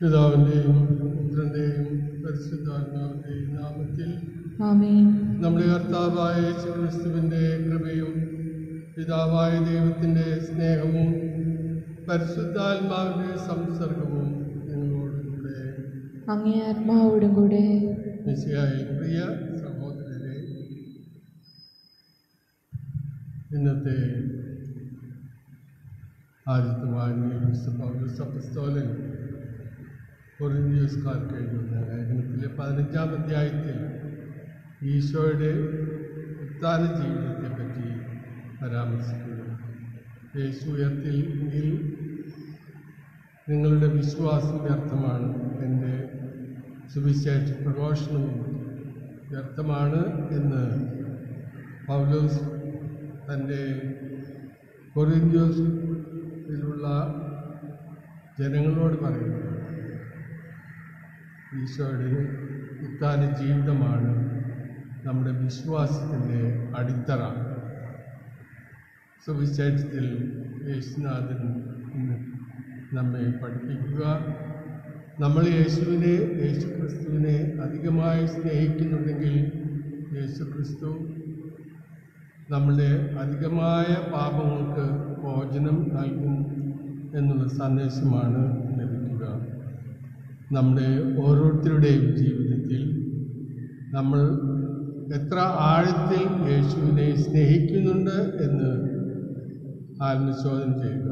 പിതാവിൻ്റെയും പുത്രൻ്റെയും പരിശുദ്ധാത്മാവിൻ്റെയും നാമത്തിൽ ആമേൻ നമ്മുടെ കർത്താവായ യേശു ക്രിസ്തുവിൻ്റെ കൃപയും പിതാവായ ദൈവത്തിൻ്റെ സ്നേഹവും പരിശുദ്ധാത്മാവിൻ്റെ സംസർഗവും നിങ്ങളോടുകൂടെ അങ്ങേ ആത്മാവോടും കൂടെ മിശിയായ പ്രിയ സഹോദരരെ ഇന്നത്തെ ആദ്യത്തെ വായനയിൽ വിശുദ്ധ പൗലോസ് അപ്പസ്തോലൻ കൊറിന്ത്യസ്കാർക്ക് എഴുതുന്ന ലേഖനത്തിലെ പതിനഞ്ചാം അധ്യായത്തിൽ ഈശോയുടെ ഉത്താന ജീവിതത്തെ പറ്റി പരാമർശിക്കുന്നു യേശു ഉയർത്തില്ലെങ്കിൽ നിങ്ങളുടെ വിശ്വാസം വ്യർത്ഥമാണ് എൻ്റെ സുവിശേഷ പ്രഘോഷണവും വ്യർത്ഥമാണ് എന്ന് പൗലോസ് തൻ്റെ കൊറിന്ത്യോസിലുള്ള ജനങ്ങളോട് പറയുന്നു ഈശോയുടെ ഉത്താന ജീവിതമാണ് നമ്മുടെ വിശ്വാസത്തിൻ്റെ അടിത്തറ സുവിശേഷത്തിൽ യേശുനാഥൻ ഇന്ന് നമ്മെ പഠിപ്പിക്കുക നമ്മൾ യേശുവിനെ യേശു ക്രിസ്തുവിനെ അധികമായി സ്നേഹിക്കുന്നുണ്ടെങ്കിൽ യേശു ക്രിസ്തു നമ്മുടെ അധികമായ പാപങ്ങൾക്ക് മോചനം നൽകും എന്നുള്ള സന്ദേശമാണ് ലഭിക്കുക നമ്മുടെ ഓരോരുത്തരുടെയും ജീവിതത്തിൽ നമ്മൾ എത്ര ആഴത്തിൽ യേശുവിനെ സ്നേഹിക്കുന്നുണ്ട് എന്ന് ആത്മശോധന ചെയ്യുക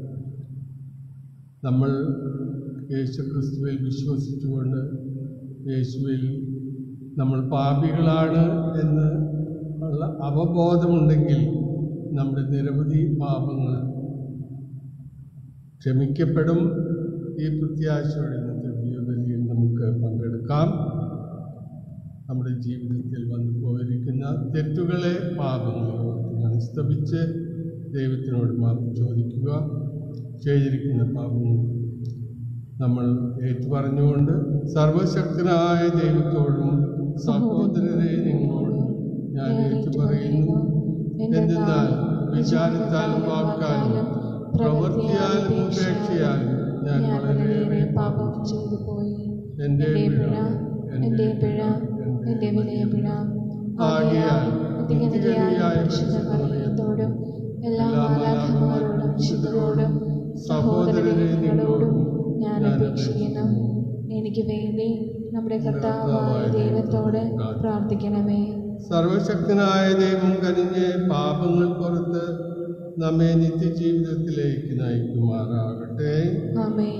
നമ്മൾ യേശു ക്രിസ്തുവിൽ വിശ്വസിച്ചുകൊണ്ട് യേശുവിൽ നമ്മൾ പാപികളാണ് എന്ന് ഉള്ള അവബോധമുണ്ടെങ്കിൽ നമ്മുടെ നിരവധി പാപങ്ങൾ ക്ഷമിക്കപ്പെടും ഈ പ്രത്യാശയോടെ ഇന്നത്തെ ജീവിതത്തിൽ നമുക്ക് പങ്കെടുക്കാം നമ്മുടെ ജീവിതത്തിൽ വന്നു പോയിരിക്കുന്ന തെറ്റുകളെ പാപങ്ങളെ ഓർത്ത് മനസ്തപിച്ച് ദൈവത്തിനോട് മാപ്പ് ചോദിക്കുക ചെയ്തിരിക്കുന്ന പാപങ്ങൾ നമ്മൾ ഏറ്റുപറഞ്ഞുകൊണ്ട് സർവശക്തനായ ദൈവത്തോടും സഹോദരരെ നിങ്ങളോടും ഞാൻ ഏറ്റുപറയുന്നു എന്തെന്നാൽ വിചാരത്താലും വാക്കാലും പ്രവൃത്തിയാലും ഉപേക്ഷയാലും ഞാൻ വളരെയേറെ പാപം ചെയ്തു പോയി എൻ്റെ പിഴ എൻ്റെ പിഴ എൻ്റെ വിലയ പിഴ ആകയാൽ നിത്യഗതിയായ പരിശുദ്ധ മറിയത്തോടും എല്ലാ മാലാഖമാരോടും വിശുദ്ധരോടും സഹോദരരെ നിങ്ങളോടും ഞാൻ അപേക്ഷിക്കുന്നു എനിക്ക് വേണ്ടി നമ്മുടെ കർത്താവായ ദൈവത്തോട് പ്രാർത്ഥിക്കണമേ സർവശക്തനായ ദൈവം കനിഞ്ഞ് പാപങ്ങൾ പുറത്ത് നമ്മെ നിത്യജീവിതത്തിലേക്ക് നയിക്കുമാറാകട്ടെ ആമേൻ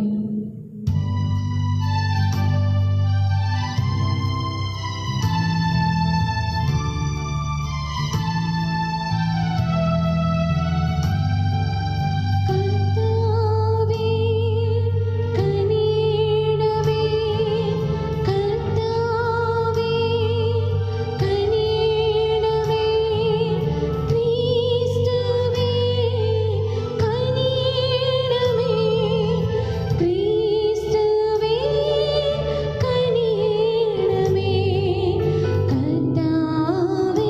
കർത്താവേ കനിയണമേ കർത്താവേ കനിയണമേ ക്രിസ്തുവേ കനിയണമേ ക്രിസ്തുവേ കനിയണമേ കർത്താവേ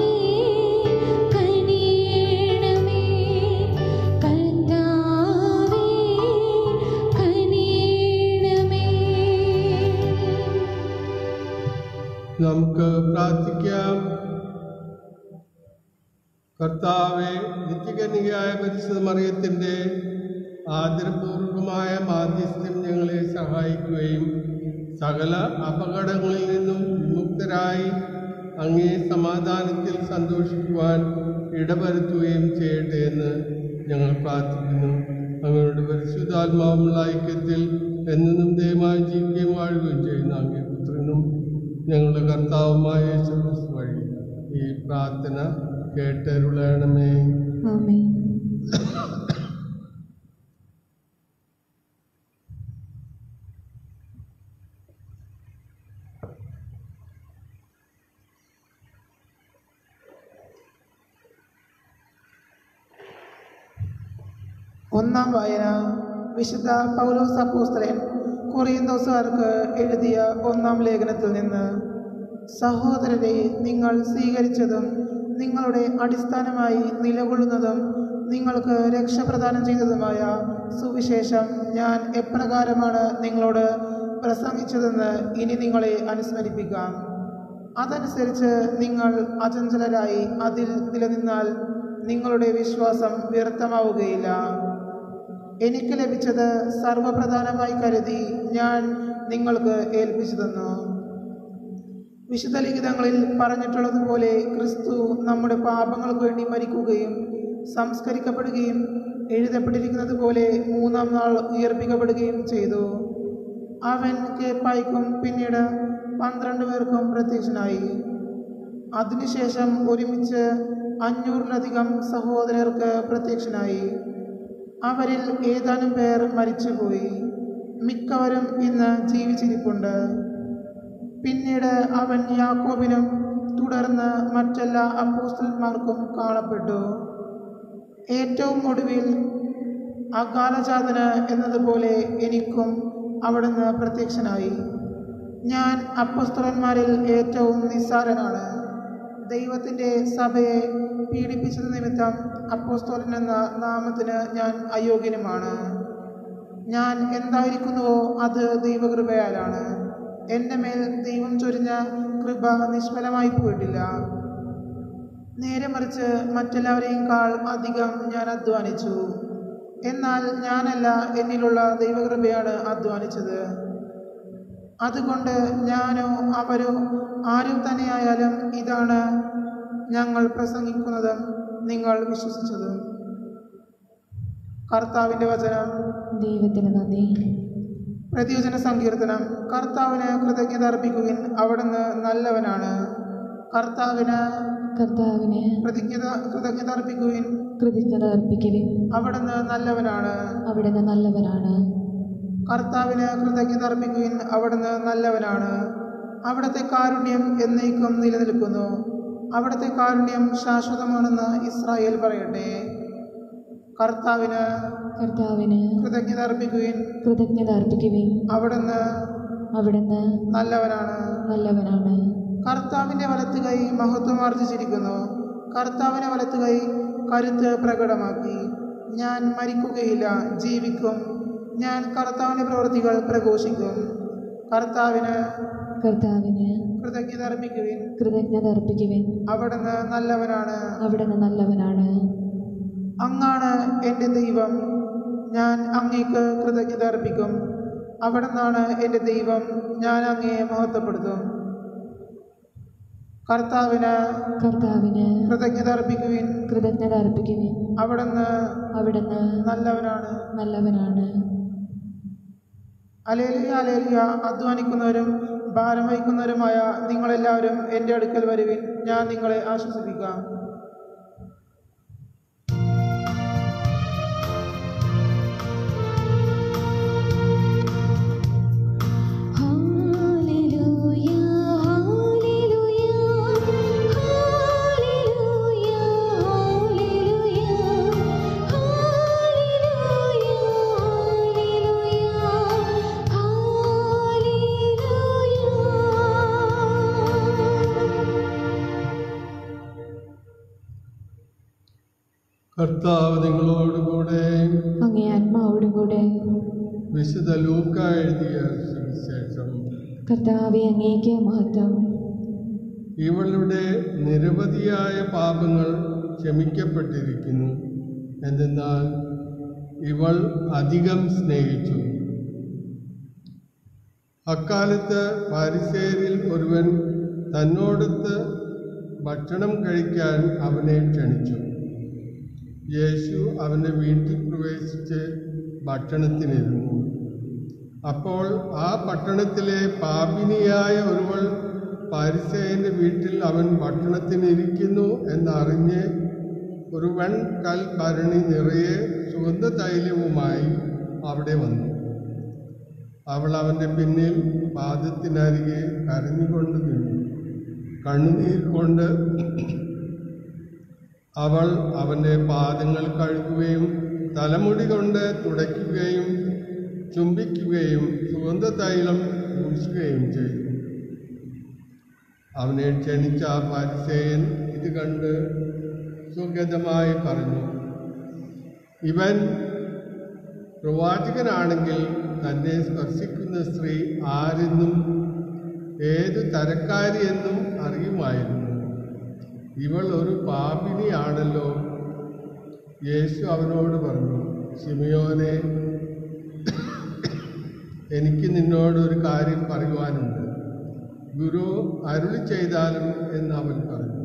കനിയണമേ കർത്താവേ കനിയണമേ നമുക്ക് പ്രാർത്ഥിക്കാം കർത്താവെ നിത്യകന്യകയായ പരിശുദ്ധ മറിയത്തിൻ്റെ ആദരപൂർവമായ മാധ്യസ്ഥ്യം ഞങ്ങളെ സഹായിക്കുകയും സകല അപകടങ്ങളിൽ നിന്നും വിമുക്തരായി അങ്ങേ സമാധാനത്തിൽ സന്തോഷിക്കുവാൻ ഇടവരുത്തുകയും ചെയ്യട്ടെ എന്ന് ഞങ്ങൾ പ്രാർത്ഥിക്കുന്നു അങ്ങയുടെ പരിശുദ്ധാത്മാവുമുള്ള ഐക്യത്തിൽ എന്നും ദയമായി ജീവിക്കുകയും വാഴുകയും ചെയ്യുന്ന അങ്ങേ പുത്രനും ഞങ്ങളുടെ കർത്താവുമായ യേശു ക്രിസ്തു വഴി ഈ പ്രാർത്ഥന കേട്ടരുളണമേ ആമേൻ ഒന്നാം വായന വിശുദ്ധ പൗലോസ് അപ്പോസ്തലൻ കൊറിയന്തോസുകാർക്ക് എഴുതിയ ഒന്നാം ലേഖനത്തിൽ നിന്ന് സഹോദരരെ നിങ്ങൾ സ്വീകരിച്ചതും നിങ്ങളുടെ അടിസ്ഥാനമായി നിലകൊള്ളുന്നതും നിങ്ങൾക്ക് രക്ഷപ്രദാനം ചെയ്തതുമായ സുവിശേഷം ഞാൻ എപ്രകാരമാണ് നിങ്ങളോട് പ്രസംഗിച്ചതെന്ന് ഇനി നിങ്ങളെ അനുസ്മരിപ്പിക്കാം അതനുസരിച്ച് നിങ്ങൾ അചഞ്ചലരായി അതിൽ നിലനിന്നാൽ നിങ്ങളുടെ വിശ്വാസം വ്യർത്ഥമാവുകയില്ല എനിക്ക് ലഭിച്ചത് സർവപ്രധാനമായി കരുതി ഞാൻ നിങ്ങൾക്ക് ഏൽപ്പിച്ചു തന്നു വിശുദ്ധ ലിഖിതങ്ങളിൽ പറഞ്ഞിട്ടുള്ളതുപോലെ ക്രിസ്തു നമ്മുടെ പാപങ്ങൾക്ക് വേണ്ടി മരിക്കുകയും സംസ്കരിക്കപ്പെടുകയും എഴുതപ്പെട്ടിരിക്കുന്നത് പോലെ മൂന്നാം നാൾ ഉയർപ്പിക്കപ്പെടുകയും ചെയ്തു അവൻ കേപ്പായ്ക്കും പിന്നീട് പന്ത്രണ്ട് പേർക്കും പ്രത്യക്ഷനായി അതിനുശേഷം ഒരുമിച്ച് അഞ്ഞൂറിലധികം സഹോദരർക്ക് പ്രത്യക്ഷനായി അവരിൽ ഏതാനും പേർ മരിച്ചുപോയി മിക്കവരും ഇന്ന് ജീവിച്ചിരിപ്പുണ്ട് പിന്നീട് അവൻ യാക്കോബിനും തുടർന്ന് മറ്റെല്ലാ അപ്പോസ്റ്റന്മാർക്കും കാണപ്പെട്ടു ഏറ്റവും ഒടുവിൽ അകാലജാതന് എന്നതുപോലെ എനിക്കും അവിടുന്ന് പ്രത്യക്ഷനായി ഞാൻ അപ്പസ്തലന്മാരിൽ ഏറ്റവും നിസ്സാരനാണ് ദൈവത്തിൻ്റെ സഭയെ പീഡിപ്പിച്ചത് നിമിത്തം അപ്പോസ്തോലൻ എന്ന നാമത്തിന് ഞാൻ അയോഗ്യനുമാണ് ഞാൻ എന്തായിരിക്കുന്നുവോ അത് ദൈവകൃപയാലാണ് എൻ്റെ മേൽ ദൈവം ചൊരിഞ്ഞ കൃപ നിഷ്ഫലമായി പോയിട്ടില്ല നേരെ മറിച്ച് മറ്റെല്ലാവരെയും അധികം ഞാൻ അധ്വാനിച്ചു എന്നാൽ ഞാനല്ല എന്നിലുള്ള ദൈവകൃപയാണ് അധ്വാനിച്ചത് അതുകൊണ്ട് ഞാനോ അവരോ ആരും തന്നെയായാലും ഇതാണ് ഞങ്ങൾ പ്രസംഗിക്കുന്നതും നിങ്ങൾ വിശ്വസിച്ചതും കർത്താവിൻ്റെ വചനം ദൈവത്തിന് നന്ദി പ്രതിവചന സങ്കീർത്തനം കർത്താവിന് കൃതജ്ഞത അർപ്പിക്കുവിൻ അവിടുന്ന് നല്ലവനാണ് കർത്താവിന് കർത്താവിന് പ്രതിജ്ഞത കൃതജ്ഞത അർപ്പിക്കുവിൻ കൃതജ്ഞത അർപ്പിക്കുവിൻ അവിടുന്ന് നല്ലവനാണ് അവിടുന്ന് നല്ലവനാണ് കർത്താവിന് കൃതജ്ഞത അർപ്പിക്കുവിൻ അവിടുന്ന് നല്ലവനാണ് അവിടുത്തെ കാരുണ്യം എന്നേക്കും നിലനിൽക്കുന്നു അവിടുത്തെ കാരുണ്യം ശാശ്വതമാണെന്ന് ഇസ്രായേൽ പറയട്ടെ കർത്താവിന് കർത്താവിന് കൃതജ്ഞത അർപ്പിക്കുവിൻ കൃതജ്ഞത അർപ്പിക്കുവിൻ അവിടുന്ന് അവിടുന്ന് നല്ലവനാണ് നല്ലവനാണ് കർത്താവിൻ്റെ വലത്ത് കൈ മഹത്വം ആർജിച്ചിരിക്കുന്നു കർത്താവിൻ്റെ വലത്ത് കൈ കരുത്ത് പ്രകടമാക്കി ഞാൻ മരിക്കുകയില്ല ജീവിക്കും ഞാൻ കർത്താവിൻ്റെ പ്രവൃത്തികൾ പ്രഘോഷിക്കും കർത്താവിന് കർത്താവിന് കൃതജ്ഞത അർപ്പിക്കുവിൻ കൃതജ്ഞത അർപ്പിക്കുവിൻ അവിടുന്ന് നല്ലവനാണ് അവിടുന്ന് നല്ലവനാണ് അങ്ങാണ് എൻ്റെ ദൈവം ഞാൻ അങ്ങേക്ക് കൃതജ്ഞത അർപ്പിക്കും അവിടുന്നാണ് എൻ്റെ ദൈവം ഞാൻ അങ്ങയെ മഹത്വപ്പെടുത്തും കർത്താവിന് കർത്താവിന് കൃതജ്ഞത അർപ്പിക്കുവിൻ കൃതജ്ഞത അർപ്പിക്കുവിൻ അവിടുന്ന് അവിടുന്ന് നല്ലവനാണ് നല്ലവനാണ് അലേലിയ അലേലിയ അധ്വാനിക്കുന്നവരും ഭാരം വഹിക്കുന്നവരുമായ നിങ്ങളെല്ലാവരും എൻ്റെ അടുക്കൽ വരുവിൻ ഞാൻ നിങ്ങളെ ആശ്വസിപ്പിക്കാം ഹല്ലേലൂയ ഹല്ലേലൂയ ഹല്ലേലൂയ ഹല്ലേലൂയ ഹല്ലേലൂയ കർത്താവ് നിങ്ങളോടുകൂടെ അങ്ങേ ആത്മാവോടും കൂടെ വിശുദ്ധ ലൂക്ക എഴുതിയ സുവിശേഷം കർത്താവെ അങ്ങേക്ക് മഹത്വം ഇവളുടെ നിരവധിയായ പാപങ്ങൾ ക്ഷമിക്കപ്പെട്ടിരിക്കുന്നു എന്തെന്നാൽ ഇവൾ അധികം സ്നേഹിച്ചു അക്കാലത്ത് പാരിസേരിൽ ഒരുവൻ തന്നോടൊത്ത് ഭക്ഷണം കഴിക്കാൻ അവനെ ക്ഷണിച്ചു യേശു അവൻ്റെ വീട്ടിൽ പ്രവേശിച്ച് ഭക്ഷണത്തിനിരുന്നു അപ്പോൾ ആ പട്ടണത്തിലെ പാപിനിയായ ഒരുവൾ പാരിസേയൻ്റെ വീട്ടിൽ അവൻ ഭക്ഷണത്തിനിരിക്കുന്നു എന്നറിഞ്ഞ് ഒരു വൻ കൽ ഭരണി നിറയെ സുഗന്ധ തൈലവുമായി അവിടെ വന്നു അവൾ അവൻ്റെ പിന്നിൽ പാദത്തിനരികെ കരഞ്ഞുകൊണ്ട് നിന്നു കണ്ണുനീർ കൊണ്ട് അവൾ അവൻ്റെ പാദങ്ങൾ കഴുകുകയും തലമുടി കൊണ്ട് തുടയ്ക്കുകയും ചുംബിക്കുകയും സുഗന്ധ തൈലം പൂശുകയും ചെയ്തു അവനെ ക്ഷണിച്ച ആ പരിസേയൻ ഇത് കണ്ട് സുഗതമായി പറഞ്ഞു ഇവൻ പ്രവാചകനാണെങ്കിൽ തന്നെ സ്പർശിക്കുന്ന സ്ത്രീ ആരെന്നും ഏതു തരക്കാരിയെന്നും അറിയുമായിരുന്നു ഇവൾ ഒരു പാപിനിയാണല്ലോ യേശു അവനോട് പറഞ്ഞു ശിമയോനെ എനിക്ക് നിന്നോട് ഒരു കാര്യം പറയുവാനുണ്ട് ഗുരു അരുളി ചെയ്താലും എന്ന് അവൻ പറഞ്ഞു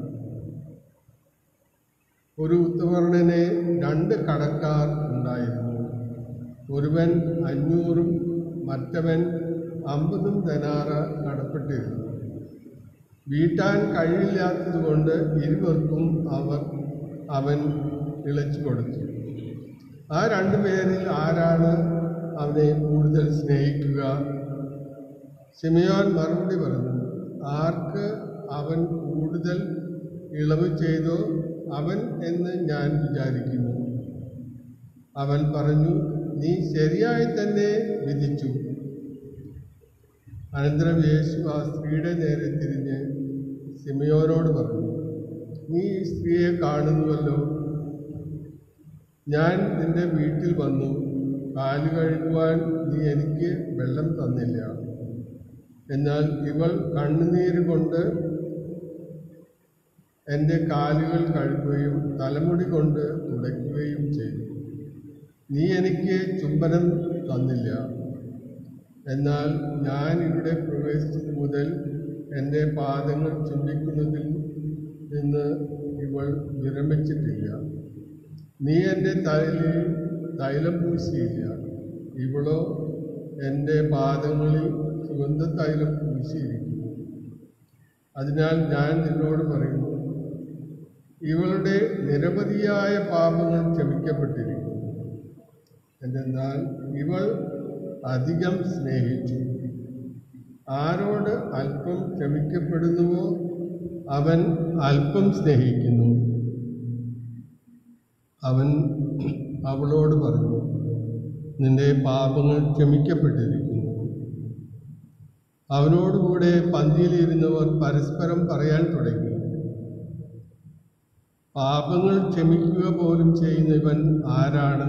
ഒരു ഉത്തവർണനെ രണ്ട് കടക്കാർ ഉണ്ടായിരുന്നു ഒരുവൻ അഞ്ഞൂറും മറ്റവൻ അമ്പതും ധനാറ കടപ്പെട്ടിരുന്നു വീട്ടാൻ കഴിയില്ലാത്തതുകൊണ്ട് ഇരുവർക്കും അവർ അവൻ ഇളച്ചു കൊടുത്തു ആ രണ്ടു പേരിൽ ആരാണ് അവനെ കൂടുതൽ സ്നേഹിക്കുക സിമിയോൻ മറുപടി പറഞ്ഞു ആർക്ക് അവൻ കൂടുതൽ ഇളവ് ചെയ്തോ അവൻ എന്ന് ഞാൻ വിചാരിക്കുന്നു അവൻ പറഞ്ഞു നീ ശരിയായി തന്നെ വിധിച്ചു അനന്തരം യേശു ആ സ്ത്രീയുടെ നേരെ തിരിഞ്ഞ് സിമിയോനോട് പറഞ്ഞു നീ ഈ സ്ത്രീയെ കാണുന്നുവല്ലോ ഞാൻ നിന്റെ വീട്ടിൽ വന്നു കാല് കഴുകുവാൻ നീ എനിക്ക് വെള്ളം തന്നില്ല എന്നാൽ ഇവൾ കണ്ണുനീര് കൊണ്ട് എൻ്റെ കാലുകൾ കഴുകുകയും തലമുടി കൊണ്ട് തുടയ്ക്കുകയും ചെയ്തു നീ എനിക്ക് ചുംബനം തന്നില്ല എന്നാൽ ഞാൻ ഇവിടെ പ്രവേശിച്ചത് മുതൽ എൻ്റെ പാദങ്ങൾ ചുംബിക്കുന്നതിൽ നിന്ന് ഇവൾ വിരമിച്ചിട്ടില്ല നീ എൻ്റെ തലയിൽ തൈലം പൂശിയില്ല ഇവളോ എൻ്റെ പാദങ്ങളിൽ സുഗന്ധ തൈലം പൂശിയിരിക്കുന്നു അതിനാൽ ഞാൻ നിന്നോട് പറയുന്നു ഇവളുടെ നിരവധിയായ പാപങ്ങൾ ക്ഷമിക്കപ്പെട്ടിരിക്കുന്നു എന്തെന്നാൽ ഇവൾ അധികം സ്നേഹിച്ചു ആരോട് അല്പം ക്ഷമിക്കപ്പെടുന്നുവോ അവൻ അല്പം സ്നേഹിക്കുന്നു അവൻ അവളോട് പറഞ്ഞു നിന്റെ പാപങ്ങൾ ക്ഷമിക്കപ്പെട്ടിരിക്കുന്നു അവനോടുകൂടെ പന്തിയിലിരുന്നവർ പരസ്പരം പറയാൻ തുടങ്ങി പാപങ്ങൾ ക്ഷമിക്കുക പോലും ചെയ്യുന്ന ഇവൻ ആരാണ്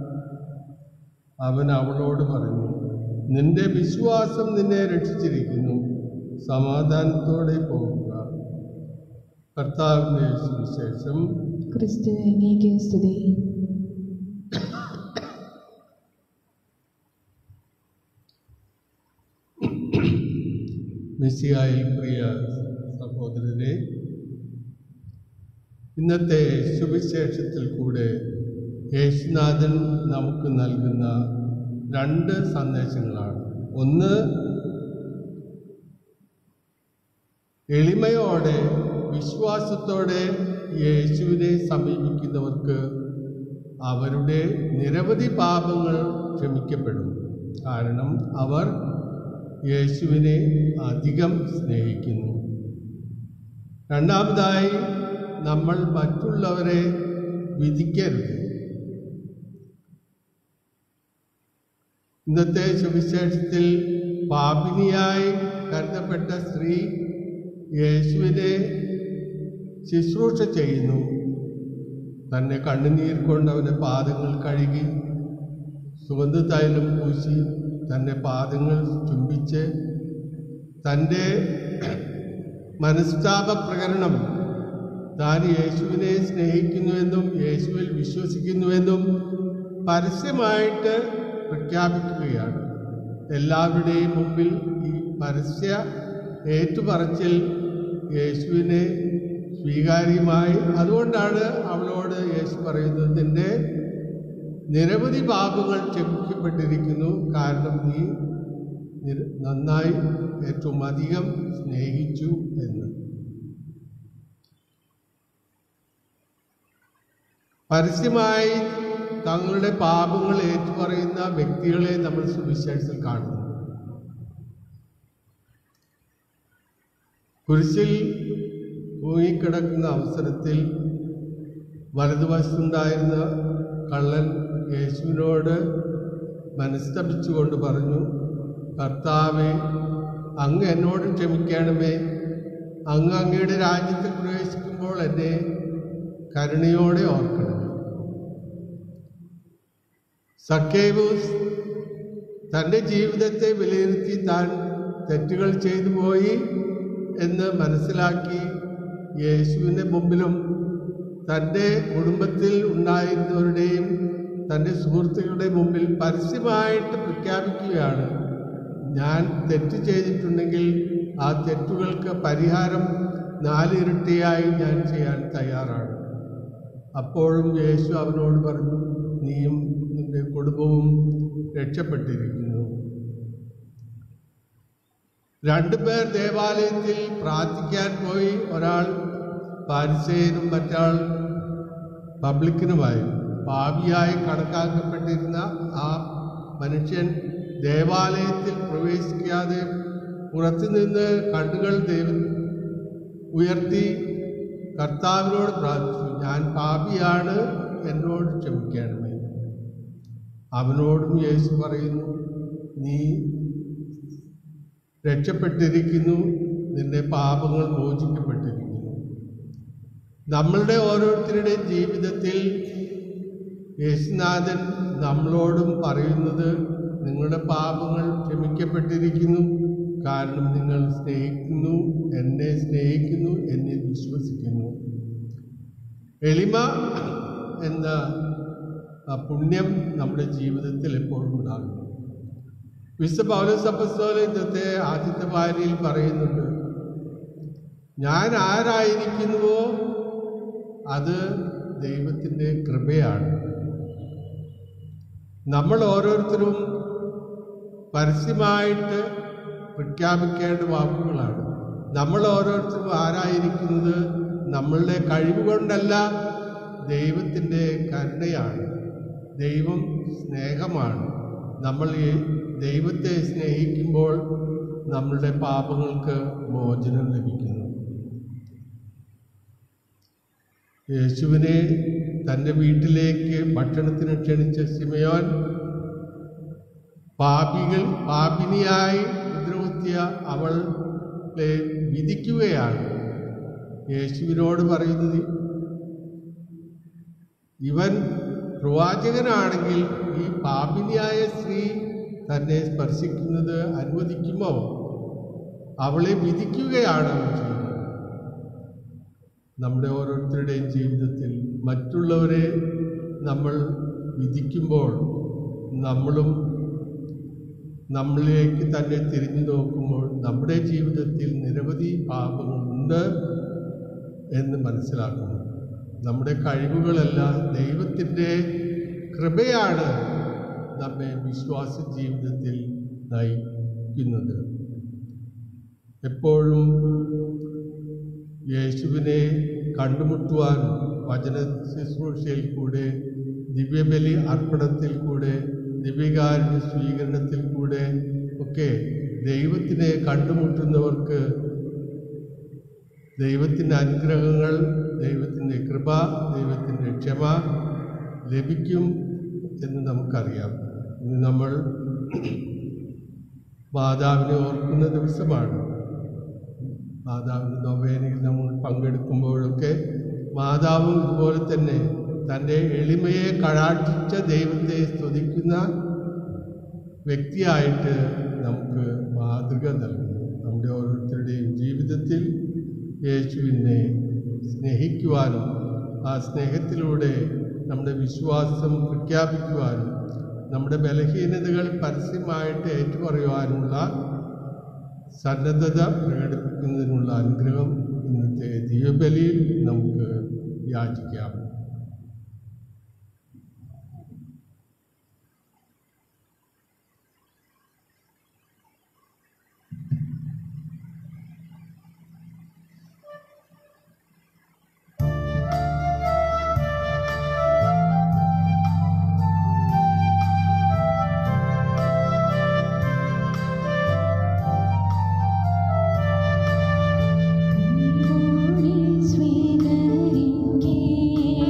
അവൻ അവളോട് പറഞ്ഞു നിന്റെ വിശ്വാസം നിന്നെ രക്ഷിച്ചിരിക്കുന്നു സമാധാനത്തോടെ പോകുക കർത്താവിൻ്റെ സുവിശേഷം ക്രിസ്തുവെ അങ്ങേക്ക് സ്തുതി മെസ്സിയായി പ്രിയ സഹോദരരെ ഇന്നത്തെ സുവിശേഷത്തിൽ കൂടെ യേശുനാഥൻ നമുക്ക് നൽകുന്ന രണ്ട് സന്ദേശങ്ങളാണ് ഒന്ന് എളിമയോടെ വിശ്വാസത്തോടെ യേശുവിനെ സമീപിക്കുന്നവർക്ക് അവരുടെ നിരവധി പാപങ്ങൾ ക്ഷമിക്കപ്പെടും കാരണം അവർ യേശുവിനെ അധികം സ്നേഹിക്കുന്നു രണ്ടാമതായി നമ്മൾ മറ്റുള്ളവരെ വിധിക്കരുത് ഇന്നത്തെ സുവിശേഷത്തിൽ പാപിനിയായി കരുതപ്പെട്ട സ്ത്രീ യേശുവിനെ ശുശ്രൂഷ ചെയ്യുന്നു തന്നെ കണ്ണുനീർ കൊണ്ട് അവൻ്റെ പാദങ്ങൾ കഴുകി സുഗന്ധ തൈലം പൂശി തൻ്റെ പാദങ്ങൾ ചുംബിച്ച് തൻ്റെ മനസ്താപ പ്രകരണം താൻ യേശുവിനെ സ്നേഹിക്കുന്നുവെന്നും യേശുവിൽ വിശ്വസിക്കുന്നുവെന്നും പരസ്യമായിട്ട് പ്രഖ്യാപിക്കുകയാണ് എല്ലാവരുടെയും മുമ്പിൽ ഈ പരസ്യ ഏറ്റുപറച്ചിൽ യേശുവിനെ സ്വീകാര്യമായി അതുകൊണ്ടാണ് അവളോട് യേശു പറയുന്നത് നിന്റെ നിരവധി പാപങ്ങൾ ക്ഷമിക്കപ്പെട്ടിരിക്കുന്നു കാരണം നീ നിര- നന്നായി ഏറ്റവും അധികം സ്നേഹിച്ചു എന്ന് പരസ്യമായി തങ്ങളുടെ പാപങ്ങൾ ഏറ്റുപറയുന്ന വ്യക്തികളെ നമ്മൾ സുവിശേഷത്തിൽ കാണുന്നു കുരിശിൽ തൂങ്ങിക്കിടക്കുന്ന അവസരത്തിൽ വലതുവശത്തുണ്ടായിരുന്ന കള്ളൻ യേശുവിനോട് മനസ്തപിച്ചുകൊണ്ട് പറഞ്ഞു കർത്താവെ അങ്ങ് എന്നോട് ക്ഷമിക്കണമേ അങ്ങ് അങ്ങയുടെ രാജ്യത്തിൽ പ്രവേശിക്കുമ്പോൾ എന്നെ കരുണയോടെ ഓർക്കണം സക്കേവൂസ് തൻ്റെ ജീവിതത്തെ വിലയിരുത്തി താൻ തെറ്റുകൾ ചെയ്തു പോയി എന്ന് മനസ്സിലാക്കി യേശുവിൻ്റെ മുമ്പിലും തൻ്റെ കുടുംബത്തിൽ ഉണ്ടായിരുന്നവരുടെയും തൻ്റെ സുഹൃത്തുക്കളുടെ മുമ്പിൽ പരസ്യമായിട്ട് പ്രഖ്യാപിക്കുകയാണ് ഞാൻ തെറ്റ് ചെയ്തിട്ടുണ്ടെങ്കിൽ ആ തെറ്റുകൾക്ക് പരിഹാരം നാലിരട്ടിയായി ഞാൻ ചെയ്യാൻ തയ്യാറാണ് അപ്പോഴും യേശു അവനോട് പറഞ്ഞു നീയും നിന്റെ കുടുംബവും രക്ഷപ്പെട്ടിരിക്കുന്നു രണ്ടുപേർ ദേവാലയത്തിൽ പ്രാർത്ഥിക്കാൻ പോയി ഒരാൾ പാരിസേനും മറ്റാൾ പബ്ലിക്കിനുമായി പാപിയായി കണക്കാക്കപ്പെട്ടിരുന്ന ആ മനുഷ്യൻ ദേവാലയത്തിൽ പ്രവേശിക്കാതെ പുറത്തുനിന്ന് കണ്ണുകൾ ദൈവം ഉയർത്തി കർത്താവിനോട് പ്രാർത്ഥിച്ചു ഞാൻ പാപിയാണ് എന്നോട് ക്ഷമിക്കണമേ അവനോടും യേശു പറയുന്നു നീ രക്ഷപ്പെട്ടിരിക്കുന്നു നിന്റെ പാപങ്ങൾ മോചിക്കപ്പെട്ടിരിക്കുന്നു നമ്മളുടെ ഓരോരുത്തരുടെയും ജീവിതത്തിൽ യേശുനാഥൻ നമ്മളോടും പറയുന്നത് നിങ്ങളുടെ പാപങ്ങൾ ക്ഷമിക്കപ്പെട്ടിരിക്കുന്നു കാരണം നിങ്ങൾ സ്നേഹിക്കുന്നു എന്നെ സ്നേഹിക്കുന്നു എന്നിൽ വിശ്വസിക്കുന്നു എളിമ എന്ന ആ പുണ്യം നമ്മുടെ ജീവിതത്തിൽ എപ്പോഴും ഉണ്ടാകും വിശുദ്ധ പൗലോസ് അപ്പസ്തോലൻ ഇന്നത്തെ ആദ്യത്തെ വാരിയിൽ പറയുന്നുണ്ട് ഞാൻ ആരായിരിക്കുന്നുവോ അത് ദൈവത്തിൻ്റെ കൃപയാണ് നമ്മൾ ഓരോരുത്തരും പരസ്യമായിട്ട് പ്രഖ്യാപിക്കേണ്ട വാക്കുകളാണ് നമ്മൾ ഓരോരുത്തരും ആരായിരിക്കുന്നത് നമ്മളുടെ കഴിവ് കൊണ്ടല്ല ദൈവത്തിൻ്റെ കരുണയാണ് ദൈവം സ്നേഹമാണ് നമ്മൾ ഈ ദൈവത്തെ സ്നേഹിക്കുമ്പോൾ നമ്മളുടെ പാപങ്ങൾക്ക് മോചനം ലഭിക്കുന്നു യേശുവിനെ തൻ്റെ വീട്ടിലേക്ക് ഭക്ഷണത്തിന് ക്ഷണിച്ച സിമയോൻ പാപികൾ പാപിനിയായി ഉപദ്രവത്തിയ അവളെ വിധിക്കുകയാണ് യേശുവിനോട് പറയുന്നത് ഇവൻ പ്രവാചകനാണെങ്കിൽ ഈ പാപിനിയായ സ്ത്രീ തന്നെ സ്പർശിക്കുന്നത് അനുവദിക്കുമോ അവളെ വിധിക്കുകയാണ് അവൻ ചെയ്യുന്നത് നമ്മുടെ ഓരോരുത്തരുടെയും ജീവിതത്തിൽ മറ്റുള്ളവരെ നമ്മൾ വിധിക്കുമ്പോൾ നമ്മളും നമ്മളിലേക്ക് തന്നെ തിരിഞ്ഞു നോക്കുമ്പോൾ നമ്മുടെ ജീവിതത്തിൽ നിരവധി പാപങ്ങളുണ്ട് എന്ന് മനസ്സിലാക്കുന്നു നമ്മുടെ കഴിവുകളെല്ലാം ദൈവത്തിൻ്റെ കൃപയാണ് നമ്മെ വിശ്വാസ ജീവിതത്തിൽ നയിക്കുന്നത് എപ്പോഴും യേശുവിനെ കണ്ടുമുട്ടുവാനും വചന ശുശ്രൂഷയിൽ കൂടെ ദിവ്യബലി അർപ്പണത്തിൽ കൂടെ ദിവ്യകാരുണ്യ സ്വീകരണത്തിൽ കൂടെ ഒക്കെ ദൈവത്തിനെ കണ്ടുമുട്ടുന്നവർക്ക് ദൈവത്തിൻ്റെ അനുഗ്രഹങ്ങൾ ദൈവത്തിൻ്റെ കൃപ ദൈവത്തിൻ്റെ ക്ഷമ ലഭിക്കും എന്ന് നമുക്കറിയാം ഇന്ന് നമ്മൾ മാതാവിനെ ഓർക്കുന്ന ദിവസമാണ് മാതാവിൻ്റെ നൊവേനയിൽ നമ്മൾ പങ്കെടുക്കുമ്പോഴൊക്കെ മാതാവും ഇതുപോലെ തന്നെ തൻ്റെ എളിമയെ കടാക്ഷിച്ച ദൈവത്തെ സ്തുതിക്കുന്ന വ്യക്തിയായിട്ട് നമുക്ക് മാതൃക നൽകുന്നു നമ്മുടെ ഓരോരുത്തരുടെയും ജീവിതത്തിൽ യേശുവിനെ സ്നേഹിക്കുവാനും ആ സ്നേഹത്തിലൂടെ നമ്മുടെ വിശ്വാസം പ്രഖ്യാപിക്കുവാനും നമ്മുടെ ബലഹീനതകൾ പരസ്യമായിട്ട് ഏറ്റുപറയുവാനുള്ള സന്നദ്ധത പ്രകടിപ്പിക്കുന്നതിനുള്ള അനുഗ്രഹം ഇന്നത്തെ ദിവ്യബലിയിൽ നമുക്ക് യാചിക്കാം സ്വീകരിക്കേണമേ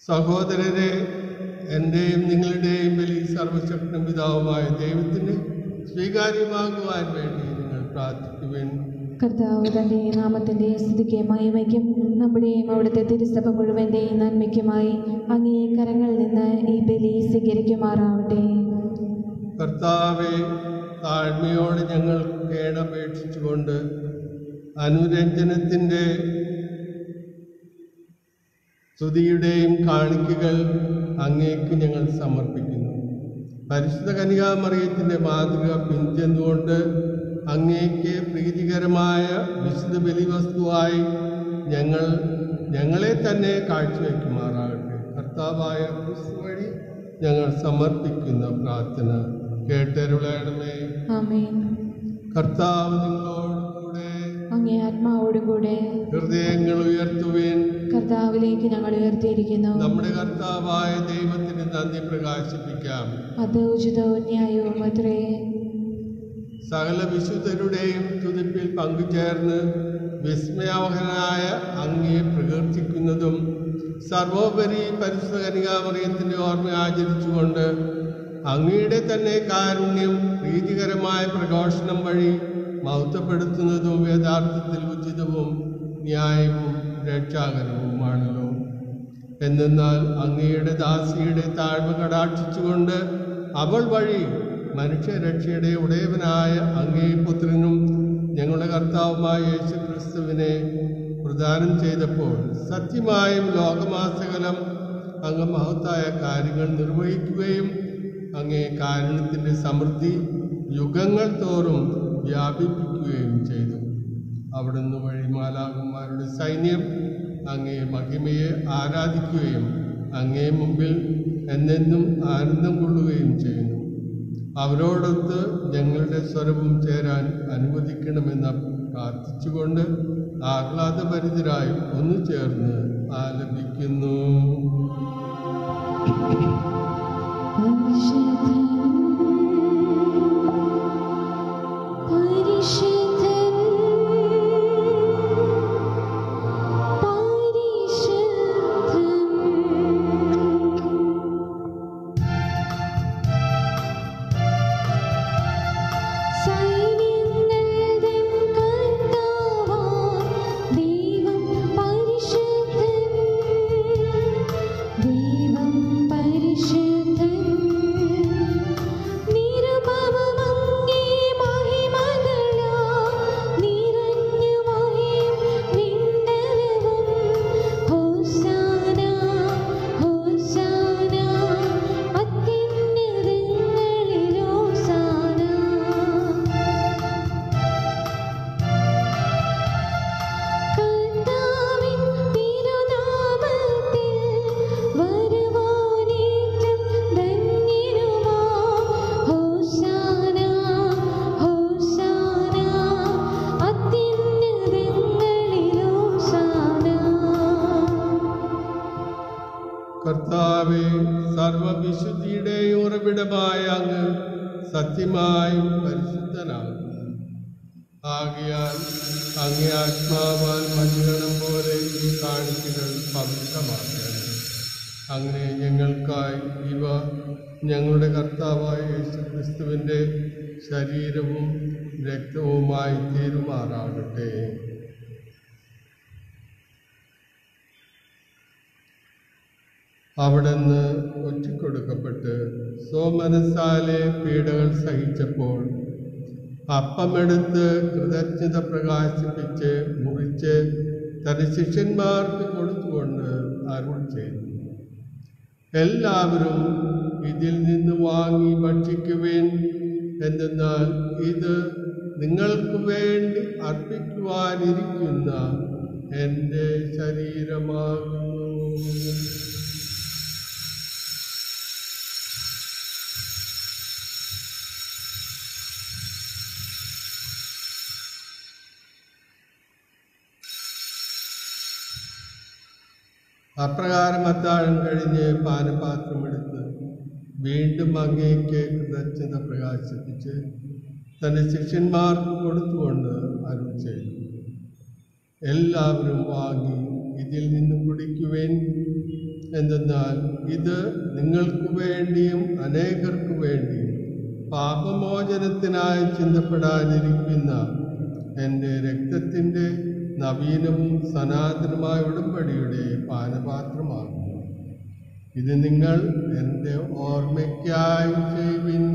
സഹോദരരെ എൻ്റെയും നിങ്ങളുടെയും ബലി സർവശക്തനും പിതാവുമായ ദൈവത്തിന് സ്വീകാര്യമാകുവാൻ വേണ്ടി നിങ്ങൾ പ്രാർത്ഥിക്കുവേൻ കർത്താവ് തൻ്റെ നാമത്തിൻ്റെ സ്തുതിക്ക് മഹിമയ്ക്കും നമ്മുടെയും അവിടുത്തെ തിരുസഭ മുഴുവൻ്റെയും നന്മയ്ക്കുമായി അങ്ങേ കരങ്ങളിൽ നിന്ന് ഈ ബലി സ്വീകരിക്കുമാറാവട്ടെ കർത്താവെ താഴ്മയോട് ഞങ്ങൾ കേണപേക്ഷിച്ചുകൊണ്ട് അനുരഞ്ജനത്തിൻ്റെ സ്തുതിയുടെയും കാണിക്കകൾ അങ്ങേക്ക് ഞങ്ങൾ സമർപ്പിക്കുന്നു പരിശുദ്ധ കനികാമറിയത്തിൻ്റെ മാതൃക പിന്തുകൊണ്ട് അങ്ങേക്ക് പ്രീതികരമായ വിശുദ്ധ ബലിവസ്തുവായി ഞങ്ങൾ ഞങ്ങളെ തന്നെ കാഴ്ചവെക്കുമാറാകട്ടെ കർത്താവായ ക്രിസ്തു വഴി ഞങ്ങൾ സമർപ്പിക്കുന്ന പ്രാർത്ഥന കേട്ടരുളയണമേ ആമേൻ കർത്താവ് നിങ്ങളോടുകൂടെ അങ്ങേ ആത്മാവോടും കൂടെ ഹൃദയങ്ങൾ ഉയർത്തുവേൻ കർത്താവിലേക്ക് ഞങ്ങൾ ഉയർത്തിയിരിക്കുന്നു നമ്മുടെ കർത്താവായ ദൈവത്തിന് നന്ദി പ്രകാശിപ്പിക്കാം അത് ഉചിതവും ന്യായവും അത്രേ സകല വിശുദ്ധരുടെയും തുതിപ്പിൽ പങ്കുചേർന്ന് വിസ്മയാവഹനായ അങ്ങയെ പ്രകീർത്തിക്കുന്നതും സർവോപരി പരിശുദ്ധ കനികാമറിയത്തിൻ്റെ ഓർമ്മ ആചരിച്ചുകൊണ്ട് അങ്ങയുടെ തന്നെ കാരുണ്യം പ്രീതികരമായ പ്രഘോഷണം വഴി മഹത്വപ്പെടുത്തുന്നതും യഥാർത്ഥത്തിൽ ഉചിതവും ന്യായവും രക്ഷാകരവുമാണല്ലോ എന്തെന്നാൽ അങ്ങയുടെ ദാസിയുടെ താഴ്മ കടാക്ഷിച്ചുകൊണ്ട് അവൾ വഴി മനുഷ്യരക്ഷയുടെ ഉടയവനായ അങ്ങേ പുത്രനും ഞങ്ങളുടെ കർത്താവുമായ യേശു ക്രിസ്തുവിനെ പ്രദാനം ചെയ്തപ്പോൾ സത്യമായും ലോകമാസകലം അങ്ങ് മഹത്തായ കാര്യങ്ങൾ നിർവഹിക്കുകയും അങ്ങേ കാരുണ്യത്തിൻ്റെ സമൃദ്ധി യുഗങ്ങൾ തോറും വ്യാപിപ്പിക്കുകയും ചെയ്തു അവിടുന്ന് വഴി മാലാകുമാരുടെ സൈന്യം അങ്ങേ മഹിമയെ ആരാധിക്കുകയും അങ്ങേ മുമ്പിൽ എന്നെന്നും ആനന്ദം കൊള്ളുകയും ചെയ്യുന്നു അവരോടൊത്ത് ഞങ്ങളുടെ സ്വരവും ചേരാൻ അനുവദിക്കണമെന്ന് പ്രാർത്ഥിച്ചുകൊണ്ട് ആഹ്ലാദഭരിതരായി ഒന്നു ചേർന്ന് ആലപിക്കുന്നു പരിശുദ്ധൻ ദൈവം പരിശുദ്ധൻ നിരുപമമങ്ങേ മഹിമകളാ നിറഞ്ഞു മഹിം വിണ്ടലവും ഹോസാന ഹോസാന അത്യുന്നതങ്ങളിൽ ഹോസാന കർത്താവിൻ തിരുനാമത്തിൽ വരുവാനേറ്റം ധന്യനുമാ ഹോസാന ഹോസാന അത്യുന്നതങ്ങളിൽ ഹോസാന കർത്താവെ സർവവിശുദ്ധിയുടെ ഉറവിടമായ അങ്ങ് സത്യമായും പരിശുദ്ധനാകുന്നു ആകയാൽ അങ്ങേ ആത്മാവാൽ മഞ്ഞണം പോലെ ഈ കാണിക്കകൾ പവിത്രമാക്കണം അങ്ങനെ ഞങ്ങൾക്കായി ഇവ ഞങ്ങളുടെ കർത്താവായ യേശു ക്രിസ്തുവിൻ്റെ ശരീരവും രക്തവുമായി തീരുമാറാകട്ടെ അവിടുന്ന് ഒറ്റിക്കൊടുക്കപ്പെട്ട് സ്വമനസാലെ പീഡകൾ സഹിച്ചപ്പോൾ അപ്പമെടുത്ത് കൃതജ്ഞത പ്രകാശിപ്പിച്ച് മുറിച്ച് തന്റെ ശിഷ്യന്മാർക്ക് കൊടുത്തുകൊണ്ട് അരുൾ ചെയ്തു എല്ലാവരും ഇതിൽ നിന്ന് വാങ്ങി ഭക്ഷിക്കുവേൻ എന്തെന്നാൽ ഇത് നിങ്ങൾക്ക് വേണ്ടി അർപ്പിക്കുവാനിരിക്കുന്ന എൻ്റെ ശരീരമാകുന്നു അപ്രകാരം അത്താഴം കഴിഞ്ഞ് പാനപാത്രമെടുത്ത് വീണ്ടും അങ്ങേക്ക് കൃതജ്ഞത പ്രകാശിപ്പിച്ച് തൻ്റെ ശിഷ്യന്മാർക്ക് കൊടുത്തുകൊണ്ട് അരുൾ ചെയ്തു എല്ലാവരും വാങ്ങി ഇതിൽ നിന്ന് കുടിക്കുവേൻ എന്തെന്നാൽ ഇത് നിങ്ങൾക്ക് വേണ്ടിയും അനേകർക്ക് വേണ്ടിയും പാപമോചനത്തിനായി ചിന്തപ്പെടാനിരിക്കുന്ന എൻ്റെ രക്തത്തിൻ്റെ നവീനവും സനാതനമായ ഉടമ്പടിയുടെ പാനപാത്രമാകുന്നു ഇത് നിങ്ങൾ എൻ്റെ ഓർമ്മയ്ക്കായി ചെയ്യുവിൻ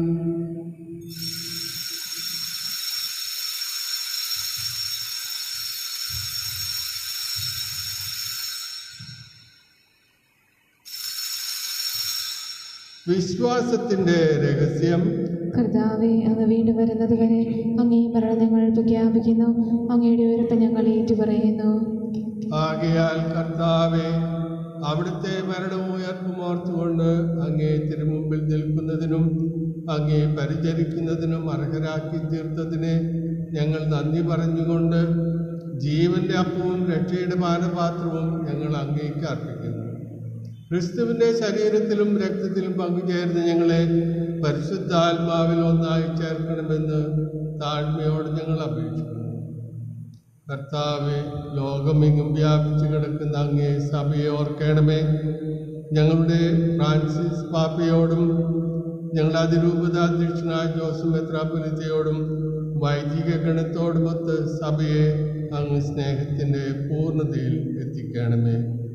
വിശ്വാസത്തിൻ്റെ രഹസ്യം കർത്താവെ അങ്ങ് വീണ്ടും വരുന്നത് വരെ അങ്ങേ മരണം ഞങ്ങൾ പ്രഖ്യാപിക്കുന്നു അങ്ങയുടെ ഉറപ്പ് ഞങ്ങൾ ഏറ്റുപറയുന്നു ആകയാൽ കർത്താവെ അവിടുത്തെ മരണവും ഉയർപ്പും ഓർത്തുകൊണ്ട് അങ്ങേ തിരുമുമ്പിൽ നിൽക്കുന്നതിനും അങ്ങേ പരിചരിക്കുന്നതിനും അർഹരാക്കി തീർത്തതിന് ഞങ്ങൾ നന്ദി പറഞ്ഞുകൊണ്ട് ജീവന്റെ അപ്പവും രക്ഷയുടെ പാനപാത്രവും ഞങ്ങൾ അങ്ങേക്ക് അർപ്പിക്കുന്നു ക്രിസ്തുവിന്റെ ശരീരത്തിലും രക്തത്തിലും പങ്കുചേർന്ന് ഞങ്ങളെ പരിശുദ്ധാത്മാവിൽ ഒന്നായി ചേർക്കണമെന്ന് താഴ്മയോട് ഞങ്ങൾ അപേക്ഷിക്കുന്നു കർത്താവെ ലോകമെങ്ങും വ്യാപിച്ചു കിടക്കുന്ന അങ്ങേ സഭയെ ഓർക്കണമേ ഞങ്ങളുടെ ഫ്രാൻസിസ് പാപ്പയോടും ഞങ്ങളുടെ അതിരൂപതാധ്യക്ഷനായ ജോസഫ് മെത്രാപുലിത്തയോടും വൈദിക ഗണത്തോടുമൊത്ത് സഭയെ അങ്ങ് സ്നേഹത്തിൻ്റെ പൂർണ്ണതയിൽ എത്തിക്കണമേ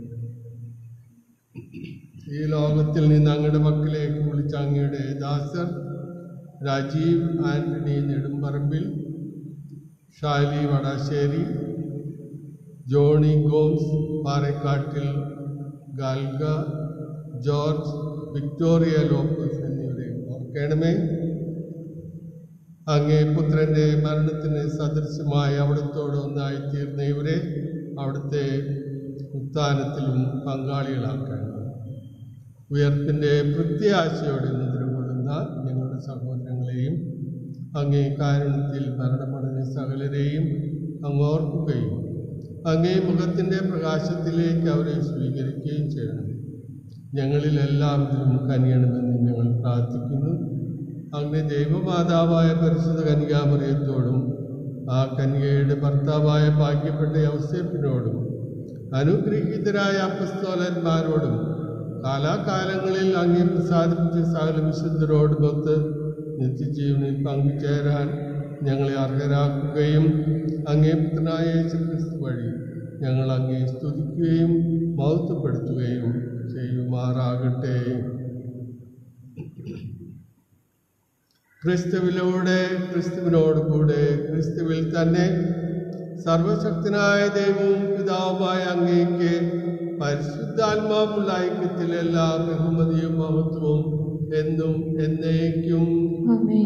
ഈ ലോകത്തിൽ നിന്ന് അങ്ങയുടെ മക്കളിലേക്ക് വിളിച്ച അങ്ങയുടെ ദാസർ Rajeev Antony Nedumparambil Shali Vadassery Johnny Gomes Parakkattil Galga George Victoria Lopez എന്നിവരെ ഓർക്കണമേ അങ്ങേ പുത്രന്റെ മരണത്തിന് സദൃശമായ അവിടത്തോട് ഒന്നായി തീർന്ന ഇവരെ അവിടുത്തെ ഉത്ഥാനത്തിലും പങ്കാളികളാക്കണം ഉയർപ്പിൻ്റെ പ്രത്യാശയോടെ നിദ്രകൊള്ളുന്ന ഞങ്ങളുടെ സഹോദരങ്ങളെയും അങ്ങേ കാരുണ്യത്തിൽ മരണമടഞ്ഞ സകലരെയും അങ്ങ് ഓർക്കുകയും അങ്ങേ മുഖത്തിൻ്റെ പ്രകാശത്തിലേക്ക് അവരെ സ്വീകരിക്കുകയും ചെയ്യണം ഞങ്ങളിൽ എല്ലാവരും കനിയണമെന്ന് ഞങ്ങൾ പ്രാർത്ഥിക്കുന്നു അങ്ങേ ദൈവമാതാവായ പരിശുദ്ധ കന്യാമറിയത്തോടും ആ കന്യകയുടെ ഭർത്താവായ ഭാഗ്യപ്പെട്ട യൗസേപ്പിനോടും അനുഗ്രഹീതരായ അപ്പസ്തോലന്മാരോടും കാലാകാലങ്ങളിൽ അങ്ങേ പ്രസാദിപ്പിച്ച സകല വിശുദ്ധരോടുമൊത്ത് നിത്യജീവനിൽ പങ്കുചേരാൻ ഞങ്ങളെ അർഹരാക്കുകയും അങ്ങേ പുത്രനായ യേശു ക്രിസ്തു വഴി ഞങ്ങൾ അങ്ങേ സ്തുതിക്കുകയും മഹത്വപ്പെടുത്തുകയും ചെയ്യുമാറാകട്ടെ ക്രിസ്തുവിലൂടെ ക്രിസ്തുവിനോട് കൂടെ ക്രിസ്തുവിൽ തന്നെ സർവശക്തനായ ദൈവവും പിതാവുമായ അങ്ങേക്ക് പരിശുദ്ധാത്മാവുള്ള ഐക്യത്തിൽ എല്ലാ ബഹുമതിയും മഹത്വവും എന്നും എന്നേക്കും ആമേൻ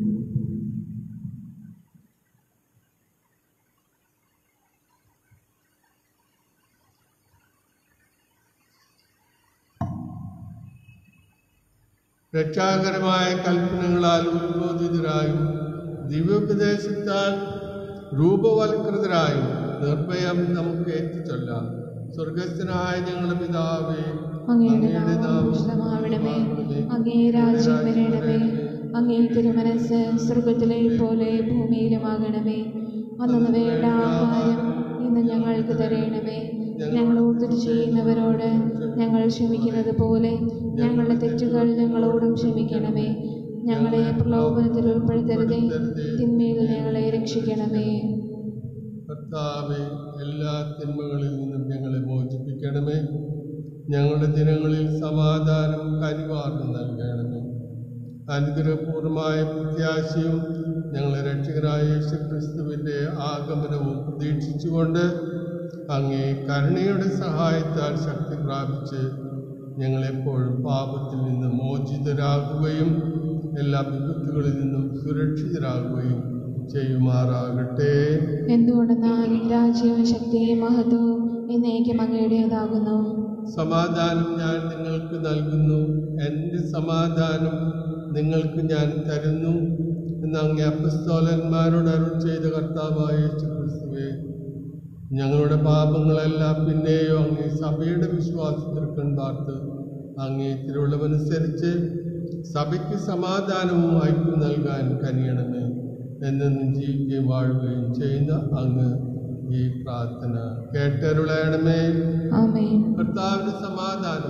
രക്ഷാകരമായ കൽപ്പനകളാൽ ഉദ്ബോധിതരായും ദിവ്യോപദേശത്താൽ രൂപവൽകൃതരായും നിർഭയം നമുക്ക് എത്തിച്ചൊല്ലാം സ്വർഗസ്ഥനായ ഞങ്ങളുടെ പിതാവേ അങ്ങയുടെ നാമം വിശുദ്ധമാവണമേ അങ്ങേ രാജ്യം വരണമേ അങ്ങേ തിരുമനസ് സ്വർഗത്തിലെ പോലെ ഭൂമിയിലുമാകണമേ അന്നു വേണ്ട ആഹാരം ഇന്ന് ഞങ്ങൾക്ക് തരയണമേ ഞങ്ങളോട് തെറ്റ് ചെയ്യുന്നവരോട് ഞങ്ങൾ ക്ഷമിക്കുന്നത് പോലെ ഞങ്ങളുടെ തെറ്റുകൾ ഞങ്ങളോടും ക്ഷമിക്കണമേ ഞങ്ങളെ പ്രലോഭനത്തിൽ ഉൾപ്പെടുത്തരുതേ തിന്മയിൽ ഞങ്ങളെ രക്ഷിക്കണമേ കർത്താവെ എല്ലാ തിന്മകളിൽ നിന്നും ഞങ്ങളെ മോചിപ്പിക്കണമേ ഞങ്ങളുടെ ദിനങ്ങളിൽ സമാധാനം കനിവാർന്ന് നൽകണമേ അനുഗ്രഹപൂർവമായ പ്രത്യാശയും ഞങ്ങളെ രക്ഷകരായ യേശു ക്രിസ്തുവിൻ്റെ ആഗമനവും പ്രതീക്ഷിച്ചുകൊണ്ട് അങ്ങേ കരുണയുടെ സഹായത്താൽ ശക്തി പ്രാപിച്ച് ഞങ്ങളെപ്പോഴും പാപത്തിൽ നിന്ന് മോചിതരാകുകയും എല്ലാ വിപത്തുകളിൽ നിന്നും സുരക്ഷിതരാകുകയും ചെയ്യുമാറാകട്ടെ എന്തുകൊണ്ടെന്നാൽ രാജ്യവും ശക്തിയും മഹത്വവും എന്നേക്കും അങ്ങയുടേതാകുന്നു സമാധാനം ഞാൻ നിങ്ങൾക്ക് നൽകുന്നു എൻ്റെ സമാധാനം നിങ്ങൾക്ക് ഞാൻ തരുന്നു എന്ന് അങ്ങേ അപ്പസ്തോലന്മാരോട് അരുൾ ചെയ്ത കർത്താവായ യേശു ക്രിസ്തുവേ ഞങ്ങളുടെ പാപങ്ങളെല്ലാം പിന്നെയോ അങ്ങേ സഭയുടെ വിശ്വാസത്തിற்കൺ പാർത്ത് അങ്ങേ തിരുവുള്ളവനുസരിച്ച് സഭയ്ക്ക് സമാധാനവും ഐക്യം നൽകാൻ കനിയണമേ എന്നെന്നും ജീവിക്കുകയും വാഴുകയും ചെയ്യുന്ന അങ്ങ് ഈ പ്രാർത്ഥന കേട്ടരുളയണമേ ആമേൻ കർത്താവിന്റെ സമാധാനം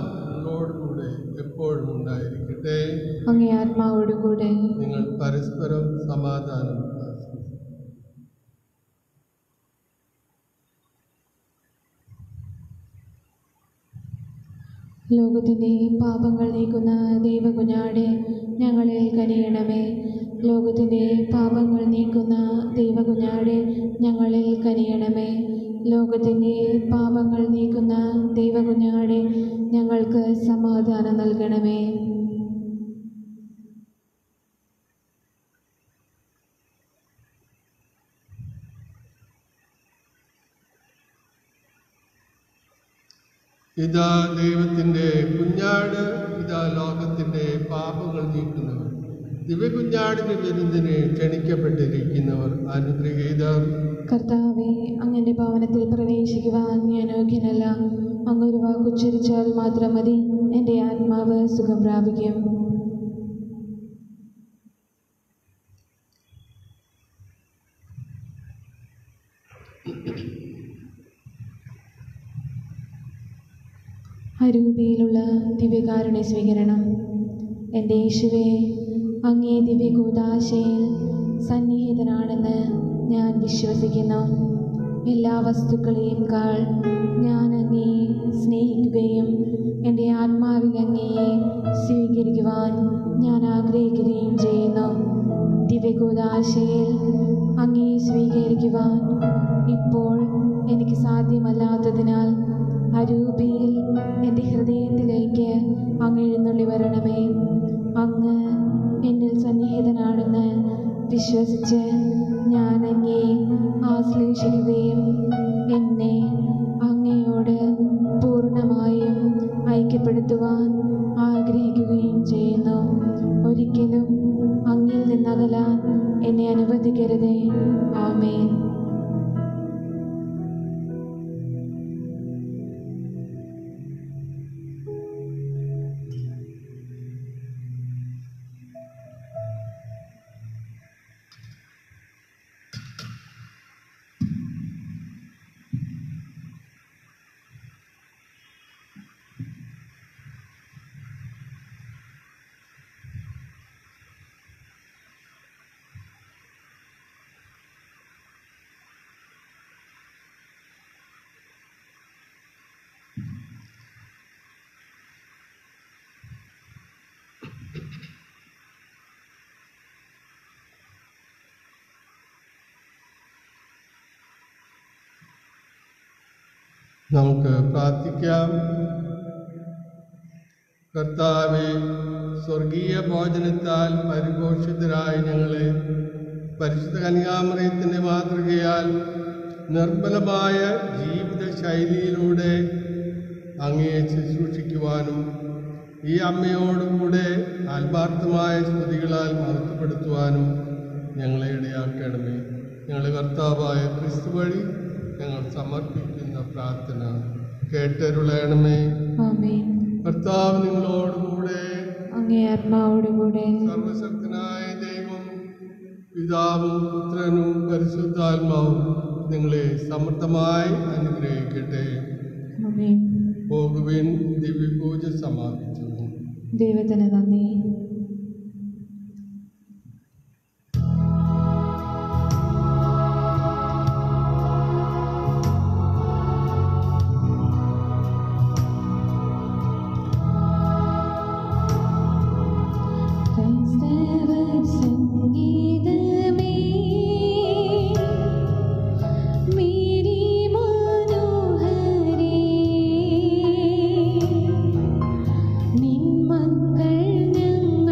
നിങ്ങളോടുകൂടെ എപ്പോഴും ഉണ്ടായിരിക്കട്ടെ അങ്ങേ ആത്മാവോടുകൂടെ നിങ്ങൾ പരസ്പരം സമാധാനം ആശംസിക്കുക. ലോകത്തിൻ്റെ പാപങ്ങൾ നീക്കുന്ന ദൈവകുഞ്ഞാടെ ഞങ്ങളിൽ കനിയണമേ ലോകത്തിൻ്റെ പാപങ്ങൾ നീക്കുന്ന ദൈവകുഞ്ഞാടെ ഞങ്ങളിൽ കനിയണമേ ലോകത്തിൻ്റെ പാപങ്ങൾ നീക്കുന്ന ദൈവകുഞ്ഞാടെ ഞങ്ങൾക്ക് സമാധാനം നൽകണമേ ഇതാ ദൈവത്തിൻ്റെ കുഞ്ഞാട് ഇതാ ലോകത്തിൻ്റെ പാപങ്ങൾ നീക്കുന്നവർ ദിവ്യകുഞ്ഞാടിന് വിരുന്നിന് ക്ഷണിക്കപ്പെട്ടിരിക്കുന്നവർ അനുഗ്രഹീതർ കർത്താവെ അങ്ങന്റെ ഭവനത്തിൽ പ്രവേശിക്കുവാൻ ഞാൻ യോഗ്യനല്ല അങ്ങൊരു വാക്കുച്ചരിച്ചാൽ മാത്രം മതി എൻ്റെ ആത്മാവ് സുഖം പ്രാപിക്കും അരൂപിയിലുള്ള ദിവ്യകാരുണ്യ സ്വീകരണം എൻ്റെ യേശുവേ അങ്ങേ ദിവ്യകൂതാശയിൽ സന്നിഹിതനാണെന്ന് ഞാൻ വിശ്വസിക്കുന്നു എല്ലാ വസ്തുക്കളെയും കാൾ ഞാൻ അങ്ങേ സ്നേഹിക്കുകയും എൻ്റെ ആത്മാവിൽ അങ്ങയെ സ്വീകരിക്കുവാൻ ഞാൻ ആഗ്രഹിക്കുകയും ചെയ്യുന്നു ദിവ്യകൂതാശയിൽ അങ്ങേ സ്വീകരിക്കുവാൻ ഇപ്പോൾ എനിക്ക് സാധ്യമല്ലാത്തതിനാൽ അരൂപിയിൽ എൻ്റെ ഹൃദയത്തിലേക്ക് അങ്ങ് എഴുന്നള്ളി വരണമേ അങ്ങ് എന്നിൽ സന്നിഹിതനാണെന്ന് വിശ്വസിച്ച് ഞാൻ അങ്ങേ ആശ്ലേഷിക്കുകയും എന്നെ അങ്ങയോട് പൂർണ്ണമായും ഐക്യപ്പെടുത്തുവാൻ ആഗ്രഹിക്കുകയും ചെയ്യുന്നു ഒരിക്കലും അങ്ങിൽ നിന്നകലാൻ എന്നെ അനുവദിക്കരുതേ ആമേൻ നമുക്ക് പ്രാർത്ഥിക്കാം കർത്താവെ സ്വർഗീയ ഭോജനത്താൽ പരിപോഷിതരായ ഞങ്ങളെ പരിശുദ്ധ കന്യാമറയത്തിൻ്റെ മാതൃകയാൽ നിർമ്മലമായ ജീവിത ശൈലിയിലൂടെ അങ്ങയെ ശുശ്രൂഷിക്കുവാനും ഈ അമ്മയോടുകൂടെ ആത്മാർത്ഥമായ സ്മൃതികളാൽ മഹത്വപ്പെടുത്തുവാനും ഞങ്ങളെ ഇടയാക്കണമേ ഞങ്ങളെ കർത്താവായ ക്രിസ്തു വഴി ഞങ്ങൾ സമർപ്പിക്കുന്ന പ്രാർത്ഥന കേട്ടരുളയണമേ ആമേൻ കർത്താവ് നിങ്ങളോടുകൂടെ അങ്ങേ ആത്മാവോടുകൂടെ സർവശക്തനായ ദൈവം പിതാവും പുത്രനും പരിശുദ്ധാത്മാവും നിങ്ങളെ സമൃദ്ധമായി അനുഗ്രഹിക്കട്ടെ ആമേൻ പോകുവിൻ ദിവ്യപൂജ സമാപിച്ചു ദൈവത്തിന് നന്ദി ക്രൈസ്തവ സംഗീതമേ മേരി മനോഹരേ നിൻ മക്കൾ ഞങ്ങൾ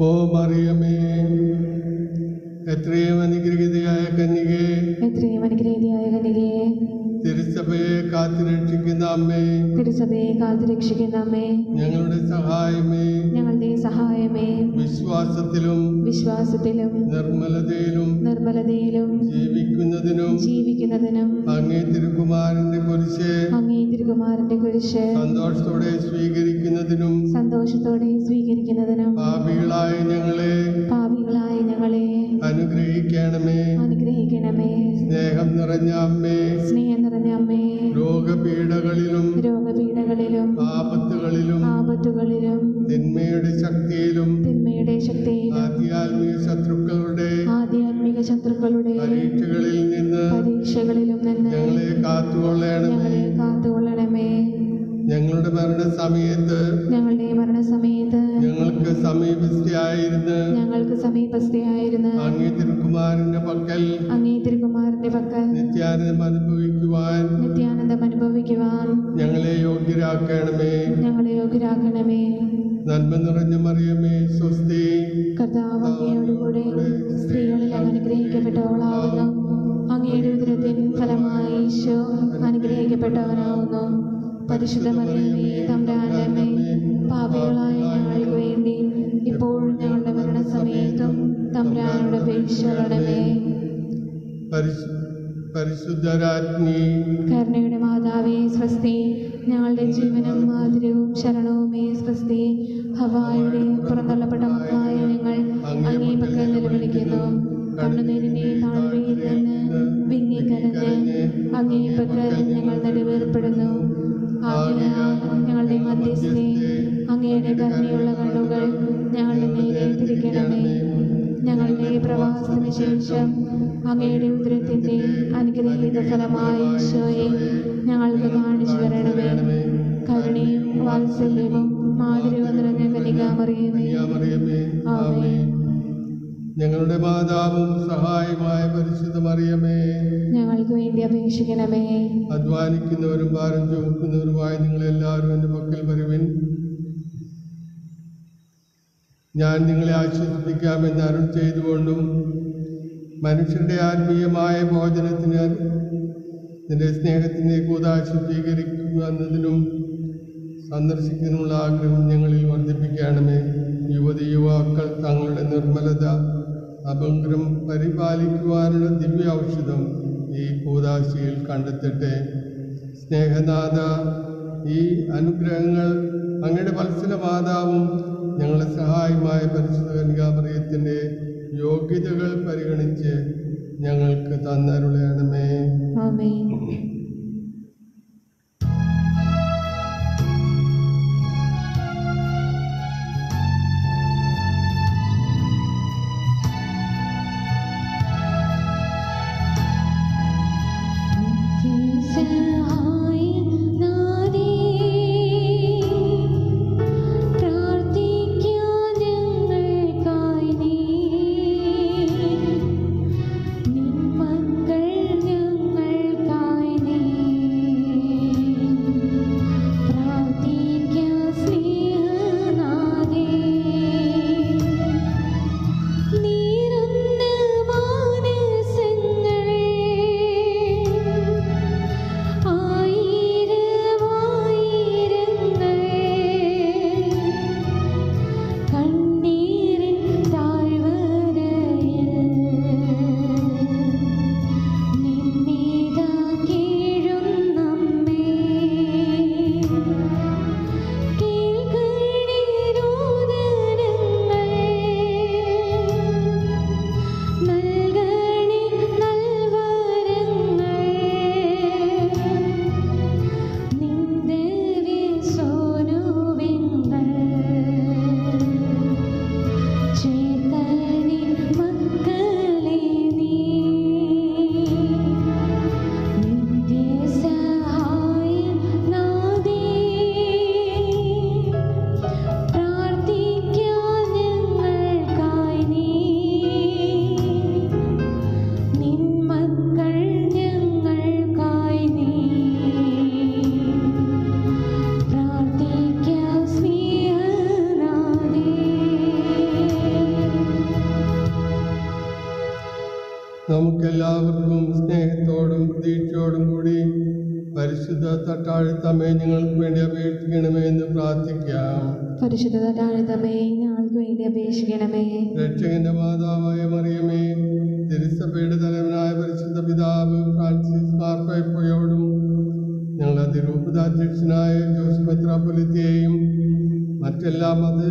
മറിയമേ എത്രയും അനുഗ്രഹീതയായ കന്യകേ എത്രയും അനുഗ്രഹീതയായ കനികയെ തിരുസഭയെ കാത്തുരക്ഷിക്കുന്ന അമ്മേ തിരുസഭയെ കാത്തു രക്ഷിക്കുന്ന അമ്മേ ഞങ്ങളുടെ സഹായമേ ഞങ്ങളുടെ സഹായമേ വിശ്വാസത്തിലും വിശ്വാസത്തിലും നിർമ്മലതയിലും നിർമ്മലതയിലും ജീവിക്കുന്നതിനും ജീവിക്കുന്നതിനും അങ്ങേ തിരുക്കുമാരന്റെ കുരിശ് അങ്ങേ തിരുകുമാരന്റെ കുരിശ് സന്തോഷത്തോടെ സ്വീകരിക്കുന്നതിനും സന്തോഷത്തോടെ സ്വീകരിക്കുന്നതിനും പാപികളായ ഞങ്ങളെ പാപികളായ ഞങ്ങളെ അനുഗ്രഹിക്കണമേ അനുഗ്രഹിക്കണമേ സ്നേഹം നിറഞ്ഞ അമ്മേ സ്നേഹം നിറഞ്ഞ അമ്മേ രോഗപീഠകളിലും രോഗപീഠകളിലും ആപത്തുകളിലും ആപത്തുകളിലും തിന്മയുടെ ശക്തിയിലും തിന്മയുടെ ശക്തിയിലും ആധ്യാത്മിക ശത്രുക്കളുടെ ആധ്യാത്മിക ശത്രുക്കളുടെ പരീക്ഷകളിൽ നിന്ന് പരീക്ഷകളിലും നിന്ന് ഞങ്ങളെ കാത്തുകൊള്ളണമേ ഞങ്ങളെ കാത്തുകൊള്ളണമേ ഞങ്ങളുടെ മരണസമയത്ത് ഞങ്ങളുടെ മരണസമയത്ത് ഞങ്ങൾക്ക് സമീപസ്ഥയായിരുന്ന് ഞങ്ങൾക്ക് സമീപസ്ഥയായിരുന്ന അങ്ങേ തിരുക്കുമാരന്റെ പക്കൽ അങ്ങേ തിരുകുമാരന്റെ പക്കൽ നിത്യാനന്ദം അനുഭവിക്കുവാൻ നിത്യാനന്ദം അനുഭവിക്കുവാൻ ഞങ്ങളെ യോഗ്യരാക്കണമേ ഞങ്ങളെ യോഗ്യരാക്കണമേ നന്മ നിറഞ്ഞ മറിയമേ സ്വസ്തി കർത്താവ് അങ്ങയോടുകൂടെ സ്ത്രീകളിൽ അങ്ങ് അനുഗ്രഹിക്കപ്പെട്ടവളാവുന്നു അങ്ങയുടെ ഉദരത്തിൻ ഫലമായി ഈശോ അനുഗ്രഹിക്കപ്പെട്ടവനാവുന്നു പരിശുദ്ധ മറിയമേ തമ്പുരാന്റെ അമ്മേ പാപികളായ ഞങ്ങൾക്ക് വേണ്ടി ഇപ്പോഴും ഞങ്ങളുടെ മരണസമയത്തും തമ്പുരാനോട് അപേക്ഷിക്കണമേ പരിശു പരിശുദ്ധരാജ്ഞി കരുണയുടെ മാതാവേ സ്വസ്തി ഞങ്ങളുടെ ജീവനും മാധുര്യവും ശരണവുമേ സ്വസ്തി ഹവായുടെ പുറന്തള്ളപ്പെട്ട മക്കളായ ഞങ്ങൾ അങ്ങേ പക്കൽ നിലവിളിക്കുന്നു കണ്ണുനീരിന്റെ താഴ്വയിൽ നിന്ന് വിങ്ങി കരഞ്ഞ് അങ്ങേ പക്കൽ ഞങ്ങൾ നെടുവേർപ്പെടുന്നു ആകയാൽ ഞങ്ങളുടെ മധ്യസ്ഥെ അങ്ങയുടെ കരുണയുള്ള കണ്ണുകൾ ഞങ്ങളുടെ നേരെ തിരിക്കണമേ ഞങ്ങളുടെ പ്രവാസത്തിന് ശേഷം അങ്ങയുടെ ഉദരത്തിന്റെ അനുഗ്രഹീത ഫലമായ ഈശോയെ ഞങ്ങൾക്ക് കാണിച്ചു തരണമേ കരുണയും വാത്സല്യവും മാധുര്യവും നിറഞ്ഞ കനികാമറിയുമേ മറിയമേ ആമേൻ ഞങ്ങളുടെ മാതാവും സഹായമായ പരിശുദ്ധ മറിയമേ ഞങ്ങൾക്ക് വേണ്ടി അപേക്ഷിക്കണമേ അധ്വാനിക്കുന്നവരും ഭാരം ചുമക്കുന്നവരുമായ നിങ്ങളെല്ലാവരും എൻ്റെ പക്കൽ വരുവിൻ ഞാൻ നിങ്ങളെ ആശ്വസിപ്പിക്കാമെന്ന് അരുൾ ചെയ്തുകൊണ്ടും മനുഷ്യരുടെ ആത്മീയമായ ഭോജനത്തിന് നിന്റെ സ്നേഹത്തിൻ്റെ കൂതാശ സ്വീകരിക്കുക എന്നതിനും സന്ദർശിക്കുന്നതിനുള്ള ആഗ്രഹം ഞങ്ങളിൽ വർദ്ധിപ്പിക്കണമേ യുവതി യുവാക്കൾ തങ്ങളുടെ നിർമ്മലത അപങ്കം പരിപാലിക്കുവാനുള്ള ദിവ്യ ഔഷധം ഈ കൂതാശിയിൽ കണ്ടെത്തട്ടെ സ്നേഹനാഥ ഈ അനുഗ്രഹങ്ങൾ അങ്ങയുടെ വത്സല മാതാവും ഞങ്ങളെ സഹായമായ പരിശുദ്ധ കന്യാമറിയത്തിൻ്റെ യോഗ്യതകൾ പരിഗണിച്ച് ഞങ്ങൾക്ക് തന്നരുളയണമേ ആമേൻ ഞങ്ങൾക്കായി നീ നമുക്കെല്ലാവർക്കും സ്നേഹത്തോടും പ്രതീക്ഷയോടും കൂടി പരിശുദ്ധ തട്ടാഴ്ത്തമ്മേ ഞങ്ങൾക്ക് വേണ്ടി അപേക്ഷിക്കണമേ എന്ന് പ്രാർത്ഥിക്കാം പരിശുദ്ധ താഴ്ത്തമേ ഞങ്ങൾക്ക് വേണ്ടി അപേക്ഷിക്കണമേ രക്ഷകന്റെ മാതാവായ മറിയമേ തിരുസഭയുടെ തലവനായ പരിശുദ്ധ പിതാവ് ഫ്രാൻസിസ് മാർപ്പയോടും ഞങ്ങളുടെ അതിരൂപതാധ്യക്ഷനായ ജോസ് മെത്രാപൊലിത്തെയും മറ്റെല്ലാ മത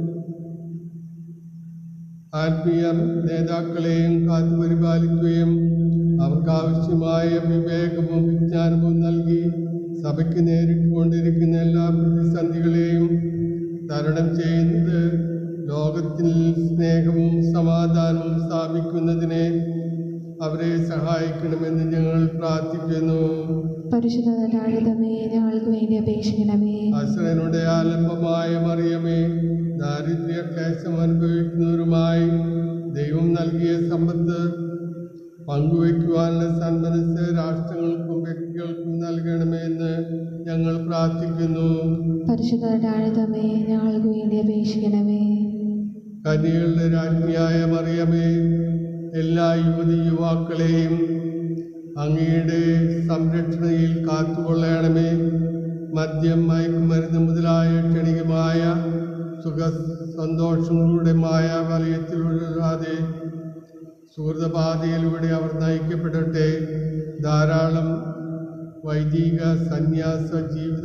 ആത്മീയ നേതാക്കളെയും കാത്തു പരിപാലിക്കുകയും അവർക്ക് ആവശ്യമായ വിവേകവും വിജ്ഞാനവും നൽകി സഭയ്ക്ക് നേരിട്ടുകൊണ്ടിരിക്കുന്ന എല്ലാ പ്രതിസന്ധികളെയും തരണം ചെയ്യുന്നത് ലോകത്തിൽ സ്നേഹവും സമാധാനവും സ്ഥാപിക്കുന്നതിനെ അവരെ സഹായിക്കണമെന്ന് ഞങ്ങൾ പ്രാർത്ഥിക്കുന്നു പരിശുദ്ധ താഴ്ത്തമേ ഞങ്ങൾക്ക് വേണ്ടി അപേക്ഷിക്കണമേ അസുരനുടെ ആലംബമായ മറിയമേ ദാരിദ്ര്യ ക്ലേശം അനുഭവിക്കുന്നവരുമായി ദൈവം നൽകിയ സമ്പത്ത് പങ്കുവയ്ക്കുവാനുള്ള സന്മനസ് രാഷ്ട്രങ്ങൾക്കും വ്യക്തികൾക്കും നൽകണമേ എന്ന് ഞങ്ങൾ പ്രാർത്ഥിക്കുന്നു പരിശുദ്ധ താഴ്ത്തമേ ഞങ്ങൾക്ക് വേണ്ടി അപേക്ഷിക്കണമേ കന്യകളുടെ രാജ്ഞിയായ മറിയമേ എല്ലാ യുവതി യുവാക്കളെയും അങ്ങയുടെ സംരക്ഷണയിൽ കാത്തുകൊള്ളണമേ മദ്യം മയക്കുമരുന്ന് മുതലായ ക്ഷണികമായ സുഖ സന്തോഷങ്ങളുടെ മായ വലയത്തിൽ ഉഴലാതെ സുഹൃതപാതയിലൂടെ അവർ നയിക്കപ്പെടട്ടെ ധാരാളം വൈദിക സന്യാസ ജീവിത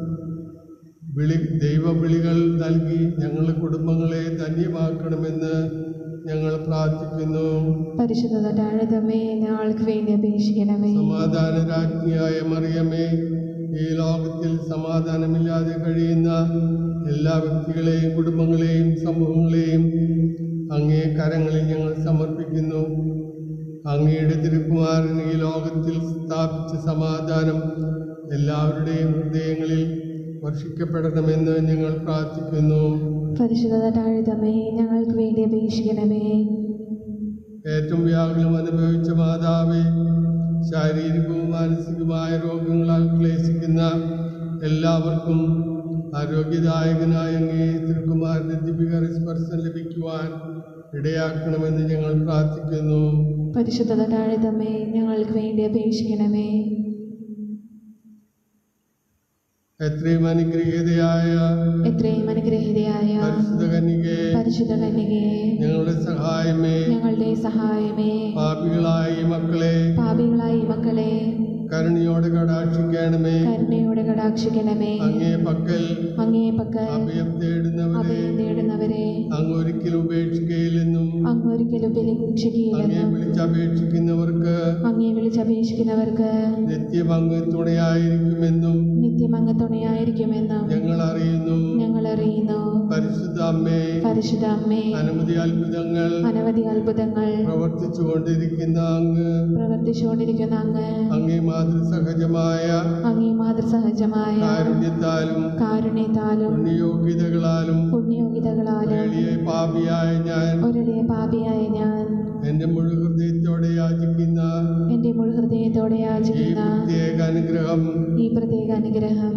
വിളി ദൈവവിളികൾ നൽകി ഞങ്ങളുടെ കുടുംബങ്ങളെ ധന്യമാക്കണമെന്ന് ഞങ്ങൾ പ്രാർത്ഥിക്കുന്നു പരിശുദ്ധ താഴ്ത്തമേ ഞങ്ങൾക്ക് വേണ്ടി അപേക്ഷിക്കണമേ സമാധാന രാജ്ഞിയായ മറിയമേ ഈ ലോകത്തിൽ സമാധാനമില്ലാതെ കഴിയുന്ന എല്ലാ വ്യക്തികളെയും കുടുംബങ്ങളെയും സമൂഹങ്ങളെയും അങ്ങേ കരങ്ങളിൽ ഞങ്ങൾ സമർപ്പിക്കുന്നു അങ്ങയുടെ തിരുക്കുമാരൻ ഈ ലോകത്തിൽ സ്ഥാപിച്ച സമാധാനം എല്ലാവരുടെയും ഹൃദയങ്ങളിൽ വർഷിക്കപ്പെടണമെന്ന് ഞങ്ങൾ പ്രാർത്ഥിക്കുന്നു പരിശുദ്ധ താഴ്ത്തമേ ഞങ്ങൾക്ക് വേണ്ടി അപേക്ഷിക്കണമേ ഏറ്റവും വ്യാകുലം അനുഭവിച്ച മാതാവേ ശാരീരികവും മാനസികവുമായ രോഗങ്ങളാൽ ക്ലേശിക്കുന്ന എല്ലാവർക്കും ആരോഗ്യദായകനായ അങ്ങേ തിരുക്കുമാരൻ്റെ ദിപികര സ്പർശം ലഭിക്കുവാൻ ഇടയാക്കണമെന്ന് ഞങ്ങൾ പ്രാർത്ഥിക്കുന്നു പരിശുദ്ധ താഴ്ത്തമേ ഞങ്ങൾക്ക് വേണ്ടി അപേക്ഷിക്കണമേ എത്രയും അനുഗ്രഹീതയായ എത്രയും അനുഗ്രഹീതയായ പരിശുദ്ധ കന്യകെ പരിശുദ്ധ കന്യകയെ ഞങ്ങളുടെ സഹായമേ ഞങ്ങളുടെ സഹായമേ പാപികളായ ഈ മക്കളെ പാപികളായ ഈ മക്കളെ കരുണയോടെ കടാക്ഷിക്കണമേ കരുണയോടെ കടാക്ഷിക്കണമേ അങ്ങേ പക്കൽ അങ്ങേ പക്കൽ അഭയം തേടുന്നവരെ അഭയം നേടുന്നവരെ അങ്ങ് ഒരിക്കലും ഉപേക്ഷിക്കയില്ലെന്നും അങ്ങ് ഒരിക്കലും അങ്ങേ ഉപേക്ഷിക്കുകയില്ലെന്നും വിളിച്ചപേക്ഷിക്കുന്നവർക്ക് അങ്ങേ വിളിച്ചപേക്ഷിക്കുന്നവർക്ക് നിത്യം അങ്ങ് തുണയായിരിക്കുമെന്നും നിത്യം അങ്ങ് തുണയായിരിക്കുമെന്നും ഞങ്ങൾ അറിയുന്നു ഞങ്ങൾ അറിയുന്നു പരിശുദ്ധ അമ്മേ പരിശുദ്ധ അമ്മേ അനവധി അത്ഭുതങ്ങൾ അനവധി അത്ഭുതങ്ങൾ പ്രവർത്തിച്ചുകൊണ്ടിരിക്കുന്ന അങ്ങ് പ്രവർത്തിച്ചുകൊണ്ടിരിക്കുന്ന അങ്ങ് അങ്ങേ മാതൃസഹജമായ അങ്ങേ മാതൃസഹജമായ കാരുണ്യത്താലും കാരുണ്യത്താലും പുണ്യയോഗ്യതകളാലും പുണ്യയോഗ്യതകളാലും എളിയ പാപിയായ ഞാൻ ഒരളിയ പാപിയായ ഞാൻ എൻ്റെ മുഴു ഹൃദയത്തോടെ യാചിക്കുന്ന എൻ്റെ മുഴു ഹൃദയത്തോടെ ഈ യാചിക്കുന്ന പ്രത്യേക അനുഗ്രഹം ഈ പ്രത്യേക അനുഗ്രഹം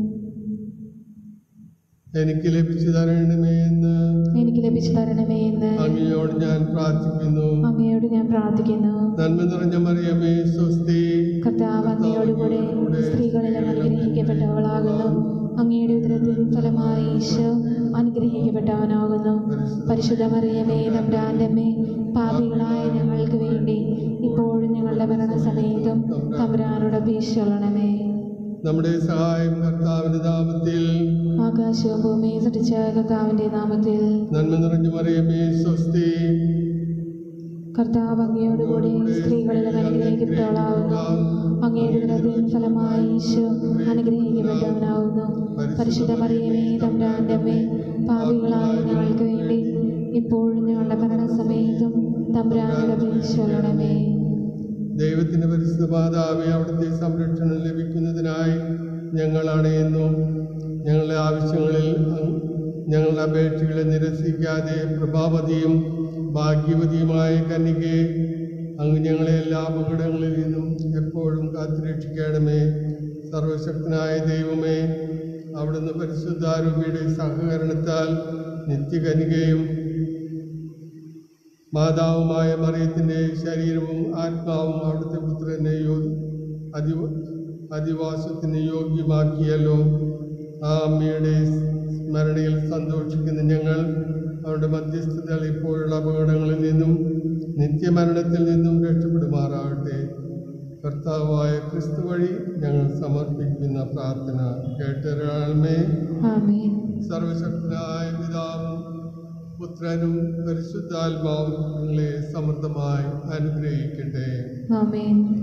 എനിക്ക് ലഭിച്ചു തരണമേ എന്ന് എനിക്ക് ലഭിച്ചു തരണമേ എന്ന് അങ്ങയോട് ഞാൻ പ്രാർത്ഥിക്കുന്നു അങ്ങയോട് ഞാൻ പ്രാർത്ഥിക്കുന്നു നന്മ നിറഞ്ഞ മറിയമേ സ്വസ്തി കർത്താവ് അങ്ങയോടുകൂടെ സ്ത്രീകളിലും അനുഗ്രഹിക്കപ്പെട്ടവളാകുന്നു അങ്ങയുടെ ഉദരത്തിൽ ഫലമായി ഈശോ അനുഗ്രഹിക്കപ്പെട്ടവനാകുന്നു പരിശുദ്ധ മറിയമേ നമ്പ്രാൻ്റമ്മേ പാപികളായ ഞങ്ങൾക്ക് വേണ്ടി ഇപ്പോഴും ഞങ്ങളുടെ മരണസമയത്തും തമ്പുരാനോട് അപേക്ഷിച്ചൊള്ളണമേ നമ്മുടെ സഹായം കർത്താവിന്റെ നാമത്തിൽ ആകാശവും ഭൂമിയും സൃഷ്ടിച്ച കർത്താവിൻ്റെ നാമത്തിൽ നന്മ നിറഞ്ഞ മറിയമേ സ്വസ്തി കർത്താവ് അങ്ങയോടുകൂടി സ്ത്രീകളിലും അനുഗ്രഹിക്കപ്പെട്ടവളാവുന്നു അങ്ങയുടെ ഉദരത്തിൻ ഫലമായി ഈശോ അനുഗ്രഹിക്കപ്പെട്ടവനാവുന്നു പരിശുദ്ധ മറിയമേ തമ്പ്രാൻ്റെ അമ്മേ പാപികളായ ഞങ്ങൾക്ക് വേണ്ടി ഇപ്പോഴും ഞങ്ങളുടെ മരണസമയത്തും തമ്പ്രാനോട് അപേക്ഷിച്ചൊള്ളണമേ ദൈവത്തിന്റെ പരിശുദ്ധ മാതാവെ അവിടുത്തെ സംരക്ഷണം ലഭിക്കുന്നതിനായി ഞങ്ങൾ അണയുന്നു ഞങ്ങളുടെ ആവശ്യങ്ങളിൽ അങ് ഞങ്ങളുടെ അപേക്ഷകളെ നിരസിക്കാതെ പ്രഭാവതിയും ഭാഗ്യവതിയുമായ കന്യകെ അങ്ങ് ഞങ്ങളെ എല്ലാ അപകടങ്ങളിൽ നിന്നും എപ്പോഴും കാത്തുരക്ഷിക്കണമേ സർവശക്തനായ ദൈവമേ അവിടുന്ന് പരിശുദ്ധാരൂപിയുടെ സഹകരണത്താൽ നിത്യകനികയും മാതാവുമായ മറിയത്തിൻ്റെ ശരീരവും ആത്മാവും അവിടുത്തെ പുത്രനെ യോ അതി അധിവാസത്തിന് യോഗ്യമാക്കിയല്ലോ ആ അമ്മയുടെ സ്മരണയിൽ സന്തോഷിക്കുന്ന ഞങ്ങൾ അവരുടെ മധ്യസ്ഥതകൾ ഇപ്പോഴുള്ള അപകടങ്ങളിൽ നിന്നും നിത്യമരണത്തിൽ നിന്നും രക്ഷപ്പെടുമാറാകട്ടെ കർത്താവായ ക്രിസ്തു വഴി ഞങ്ങൾ സമർപ്പിക്കുന്ന പ്രാർത്ഥന കേട്ടൊരാൾമേ ആമേൻ സർവശക്തനായ പിതാവും പുത്രനും പരിശുദ്ധാത്മാവും നിങ്ങളെ സമൃദ്ധമായി അനുഗ്രഹിക്കട്ടെ ആമേൻ